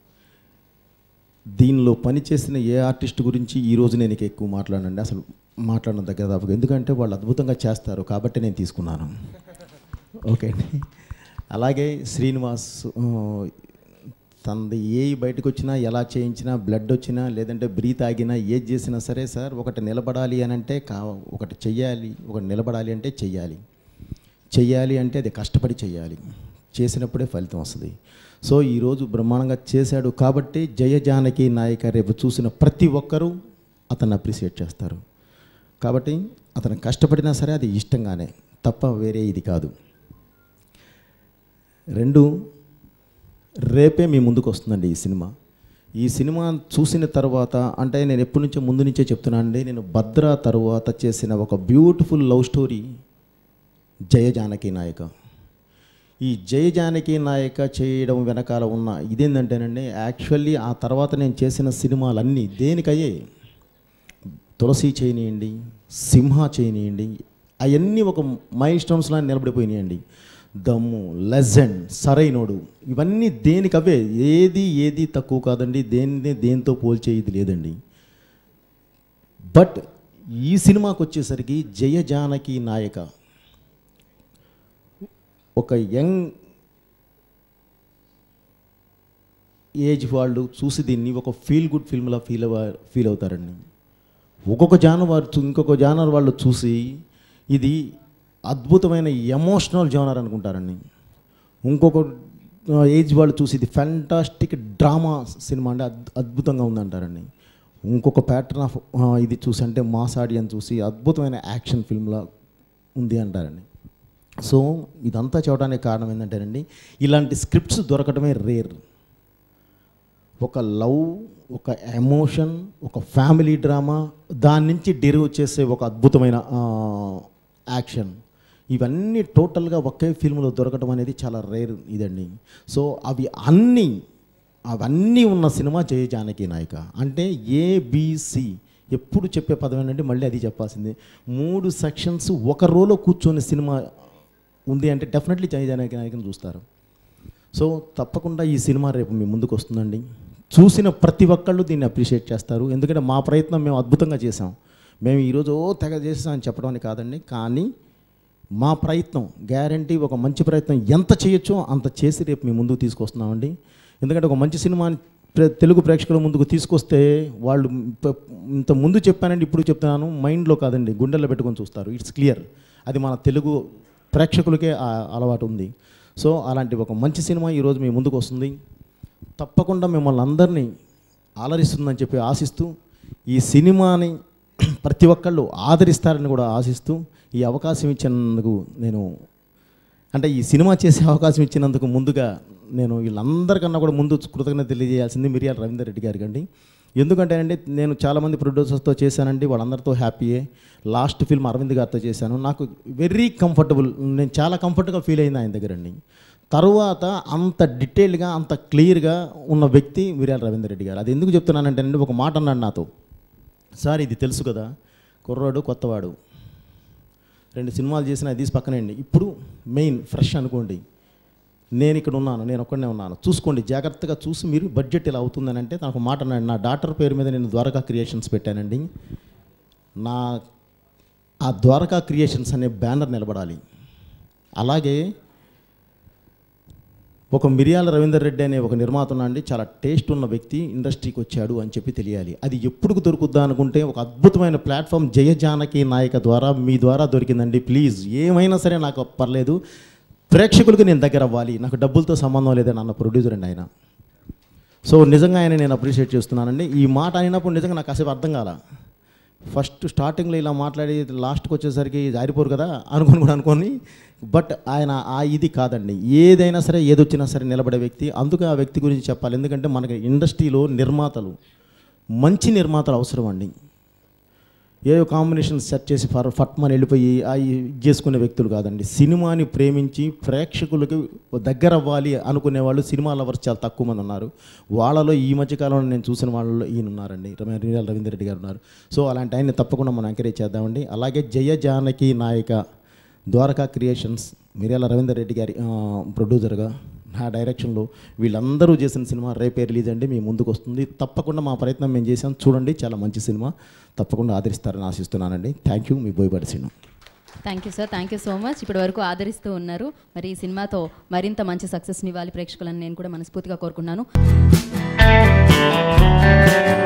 దీనిలో పనిచేసిన ఏ ఆర్టిస్ట్ గురించి ఈరోజు నేను ఇక ఎక్కువ మాట్లాడండి అసలు మాట్లాడడం దగ్గర దాపు ఎందుకంటే వాళ్ళు అద్భుతంగా చేస్తారు కాబట్టి నేను తీసుకున్నాను ఓకే అండి అలాగే శ్రీనివాస్ ఆ, తనది ఏ బయటకు వచ్చినా ఎలా చేయించినా బ్లడ్ వచ్చినా లేదంటే బ్రీత్ ఆగినా ఏది చేసినా సరే సార్ ఒకటి నిలబడాలి అని అంటే కా ఒకటి చెయ్యాలి ఒకటి నిలబడాలి అంటే చెయ్యాలి చెయ్యాలి అంటే అది కష్టపడి చెయ్యాలి చేసినప్పుడే ఫలితం వస్తుంది సో ఈరోజు బ్రహ్మాండంగా చేశాడు కాబట్టి జయ జానకి నాయక రేపు చూసిన ప్రతి ఒక్కరూ అతన్ని అప్రిషియేట్ చేస్తారు కాబట్టి అతను కష్టపడినా సరే అది ఇష్టంగానే తప్ప వేరే ఇది కాదు రెండు రేపే మీ ముందుకు వస్తుందండి ఈ సినిమా ఈ సినిమా చూసిన తర్వాత అంటే నేను ఎప్పటి నుంచో ముందు నుంచే చెప్తున్నానండి నేను భద్ర తరువాత చేసిన ఒక beautiful love story Jaya Janaki Nayaka ఈ జయ జానకి నాయక చేయడం వెనకాల ఉన్న ఇదేంటంటేనండి యాక్చువల్లీ ఆ తర్వాత నేను చేసిన సినిమాలన్నీ దేనికయ్యే తులసి చేయనియండి సింహ చేయనియండి అవన్నీ ఒక మైల్ స్టోన్స్లా నిలబడిపోయినాయండి దమ్ము లెజెండ్ సరైనోడు ఇవన్నీ దేనికవే ఏది ఏది తక్కువ కాదండి దేన్ని దేంతో పోల్చేది లేదండి బట్ ఈ సినిమాకి వచ్చేసరికి జయ జానకి నాయక ఒక యంగ్ ఏజ్ వాళ్ళు చూసి దీన్ని ఒక ఫీల్ గుడ్ ఫిల్మ్లా ఫీల్ అవ ఫీల్ అవుతారండి ఒక్కొక్క జానర్ వారు చూ- ఇంకొక జానర్ వాళ్ళు చూసి ఇది అద్భుతమైన ఎమోషనల్ జానర్ అనుకుంటారండి ఇంకొక ఆ, ఏజ్ వాళ్ళు చూసి ఇది ఫ్యాంటాస్టిక్ డ్రామా సినిమా అంటే అద్ అద్భుతంగా ఉందంటారండి ఇంకొక ప్యాటర్న్ ఆఫ్ ఇది చూసి అంటే మాస్ ఆడియన్స్ చూసి అద్భుతమైన యాక్షన్ ఫిల్మ్లా ఉంది అంటారండి సో ఇదంతా చూడడానికి కారణం ఏంటంటేనండి ఇలాంటి స్క్రిప్ట్స్ దొరకడమే రేర్ ఒక లవ్ ఒక ఎమోషన్ ఒక ఫ్యామిలీ డ్రామా దాని నుంచి డెరివ్ చేసే ఒక అద్భుతమైన ఆ, యాక్షన్ ఇవన్నీ టోటల్గా ఒకే ఫిల్మ్లో దొరకడం అనేది చాలా రేర్ ఇదండి సో అవి అన్నీ అవన్నీ ఉన్న సినిమా జయ జానకి నాయక అంటే ఏబిసి ఎప్పుడు చెప్పే పదం ఏంటంటే మళ్ళీ అది చెప్పాల్సిందే మూడు సెక్షన్స్ ఒక రోలో కూర్చొని సినిమా ఉంది అంటే డెఫినెట్లీ జయ జానకి నాయకని చూస్తారు సో తప్పకుండా ఈ సినిమా రేపు మీ ముందుకు వస్తుందండి చూసిన ప్రతి ఒక్కళ్ళు దీన్ని అప్రిషియేట్ చేస్తారు ఎందుకంటే మా ప్రయత్నం మేము అద్భుతంగా చేసాం మేము ఈరోజు ఓ తెగ చేసామని చెప్పడం అని కాదండి కానీ మా ప్రయత్నం గ్యారంటీ ఒక మంచి ప్రయత్నం ఎంత చేయొచ్చో అంత చేసి రేపు మీ ముందుకు తీసుకొస్తున్నామండి ఎందుకంటే ఒక మంచి సినిమాని ప్ర- తెలుగు ప్రేక్షకుల ముందుకు తీసుకొస్తే వాళ్ళు ప- ఇంత ముందు చెప్పానండి ఇప్పుడు చెప్తున్నాను మైండ్లో కాదండి గుండెల్లో పెట్టుకొని చూస్తారు ఇట్స్ క్లియర్ అది మన తెలుగు ప్రేక్షకులకే ఆ అలవాటు ఉంది సో అలాంటి ఒక మంచి సినిమా ఈరోజు మీ ముందుకు వస్తుంది తప్పకుండా మిమ్మల్ని అందరినీ ఆలరిస్తుందని చెప్పి ఆశిస్తూ ఈ సినిమాని ప్రతి ఒక్కళ్ళు ఆదరిస్తారని కూడా ఆశిస్తూ ఈ అవకాశం ఇచ్చినందుకు నేను అంటే ఈ సినిమా చేసే అవకాశం ఇచ్చినందుకు ముందుగా నేను వీళ్ళందరికన్నా కూడా ముందు కృతజ్ఞత తెలియజేయాల్సింది మిరియాల రవీందర్ రెడ్డి గారికి అండి ఎందుకంటే అండి నేను చాలామంది ప్రొడ్యూసర్స్తో చేశానండి వాళ్ళందరితో హ్యాపీయే లాస్ట్ ఫిల్మ్ అరవింద్ గారితో చేశాను నాకు వెరీ కంఫర్టబుల్ నేను చాలా కంఫర్ట్గా ఫీల్ అయింది ఆయన దగ్గర అండి తరువాత అంత డీటెయిల్గా అంత క్లియర్గా ఉన్న వ్యక్తి మిరియాల రవీందర్ రెడ్డి గారు అది ఎందుకు చెప్తున్నానంటే అండి ఒక మాట అన్నాడు నాతో సార్ ఇది తెలుసు కదా కుర్రాడు కొత్తవాడు రెండు సినిమాలు చేసిన అది తీసి పక్కనండి ఇప్పుడు మెయిన్ ఫ్రెష్ అనుకోండి నేను ఇక్కడ ఉన్నాను నేను ఒక్కడనే ఉన్నాను చూసుకోండి జాగ్రత్తగా చూసి మీరు బడ్జెట్ ఇలా అవుతుందని అంటే నాకు మాట అన్నాడు నా డాటర్ పేరు మీద నేను ద్వారకా క్రియేషన్స్ పెట్టానండి నా ఆ ద్వారకా క్రియేషన్స్ అనే బ్యానర్ నిలబడాలి అలాగే ఒక మిరియాల రవీందర్ రెడ్డి అనే ఒక నిర్మాత అండి చాలా టేస్ట్ ఉన్న వ్యక్తి ఇండస్ట్రీకి వచ్చాడు అని చెప్పి తెలియాలి అది ఎప్పుడు దొరుకుద్దా అనుకుంటే ఒక అద్భుతమైన ప్లాట్ఫామ్ జయ జానకి నాయక ద్వారా మీ ద్వారా దొరికిందండి ప్లీజ్ ఏమైనా సరే నాకు పర్లేదు ప్రేక్షకులకు నేను దగ్గర అవ్వాలి నాకు డబ్బులతో సంబంధం లేదని అన్న ప్రొడ్యూసర్ అండి ఆయన సో నిజంగా ఆయన నేను అప్రిషియేట్ చేస్తున్నానండి ఈ మాట అయినప్పుడు నిజంగా నాకు కాసేపు అర్థం కాల ఫస్ట్ స్టార్టింగ్లో ఇలా మాట్లాడి లాస్ట్కి వచ్చేసరికి జారిపోరు కదా అనుకొని కూడా అనుకొని బట్ ఆయన ఆ ఇది కాదండి ఏదైనా సరే ఏదొచ్చినా సరే నిలబడే వ్యక్తి అందుకే ఆ వ్యక్తి గురించి చెప్పాలి ఎందుకంటే మనకి ఇండస్ట్రీలో నిర్మాతలు మంచి నిర్మాతలు అవసరం అండి ఏ కాంబినేషన్ సెట్ చేసి ఫర్ ఫట్మని వెళ్ళిపోయి ఆ ఇది చేసుకునే వ్యక్తులు కాదండి సినిమాని ప్రేమించి ప్రేక్షకులకి దగ్గర అవ్వాలి అనుకునే వాళ్ళు సినిమా లవర్స్ చాలా తక్కువ మంది ఉన్నారు వాళ్ళలో ఈ మధ్యకాలంలో నేను చూసిన వాళ్ళలో ఈయన ఉన్నారండి రమ- రీనాల రవీంద్ర రెడ్డి గారు ఉన్నారు సో అలాంటి ఆయన్ని తప్పకుండా మనం ఎంకరేజ్ చేద్దామండి అలాగే జయ జానకి నాయక ద్వారకా క్రియేషన్స్ మిర్యాల రవీందర్ రెడ్డి గారి ఆ, ప్రొడ్యూసర్గా నా డైరెక్షన్లో వీళ్ళందరూ చేసిన సినిమా రేపే రిలీజ్ అండి మీ ముందుకు వస్తుంది తప్పకుండా మా ప్రయత్నం మేము చేసాం చూడండి చాలా మంచి సినిమా తప్పకుండా ఆదరిస్తారని ఆశిస్తున్నానండి థ్యాంక్ యూ మీ బోయపాటి సినిమా thank you sir thank you so much ఇప్పటి వరకు ఆదరిస్తూ ఉన్నారు మరి ఈ సినిమాతో మరింత మంచి సక్సెస్ని ఇవ్వాలి ప్రేక్షకులను నేను కూడా మనస్ఫూర్తిగా కోరుకున్నాను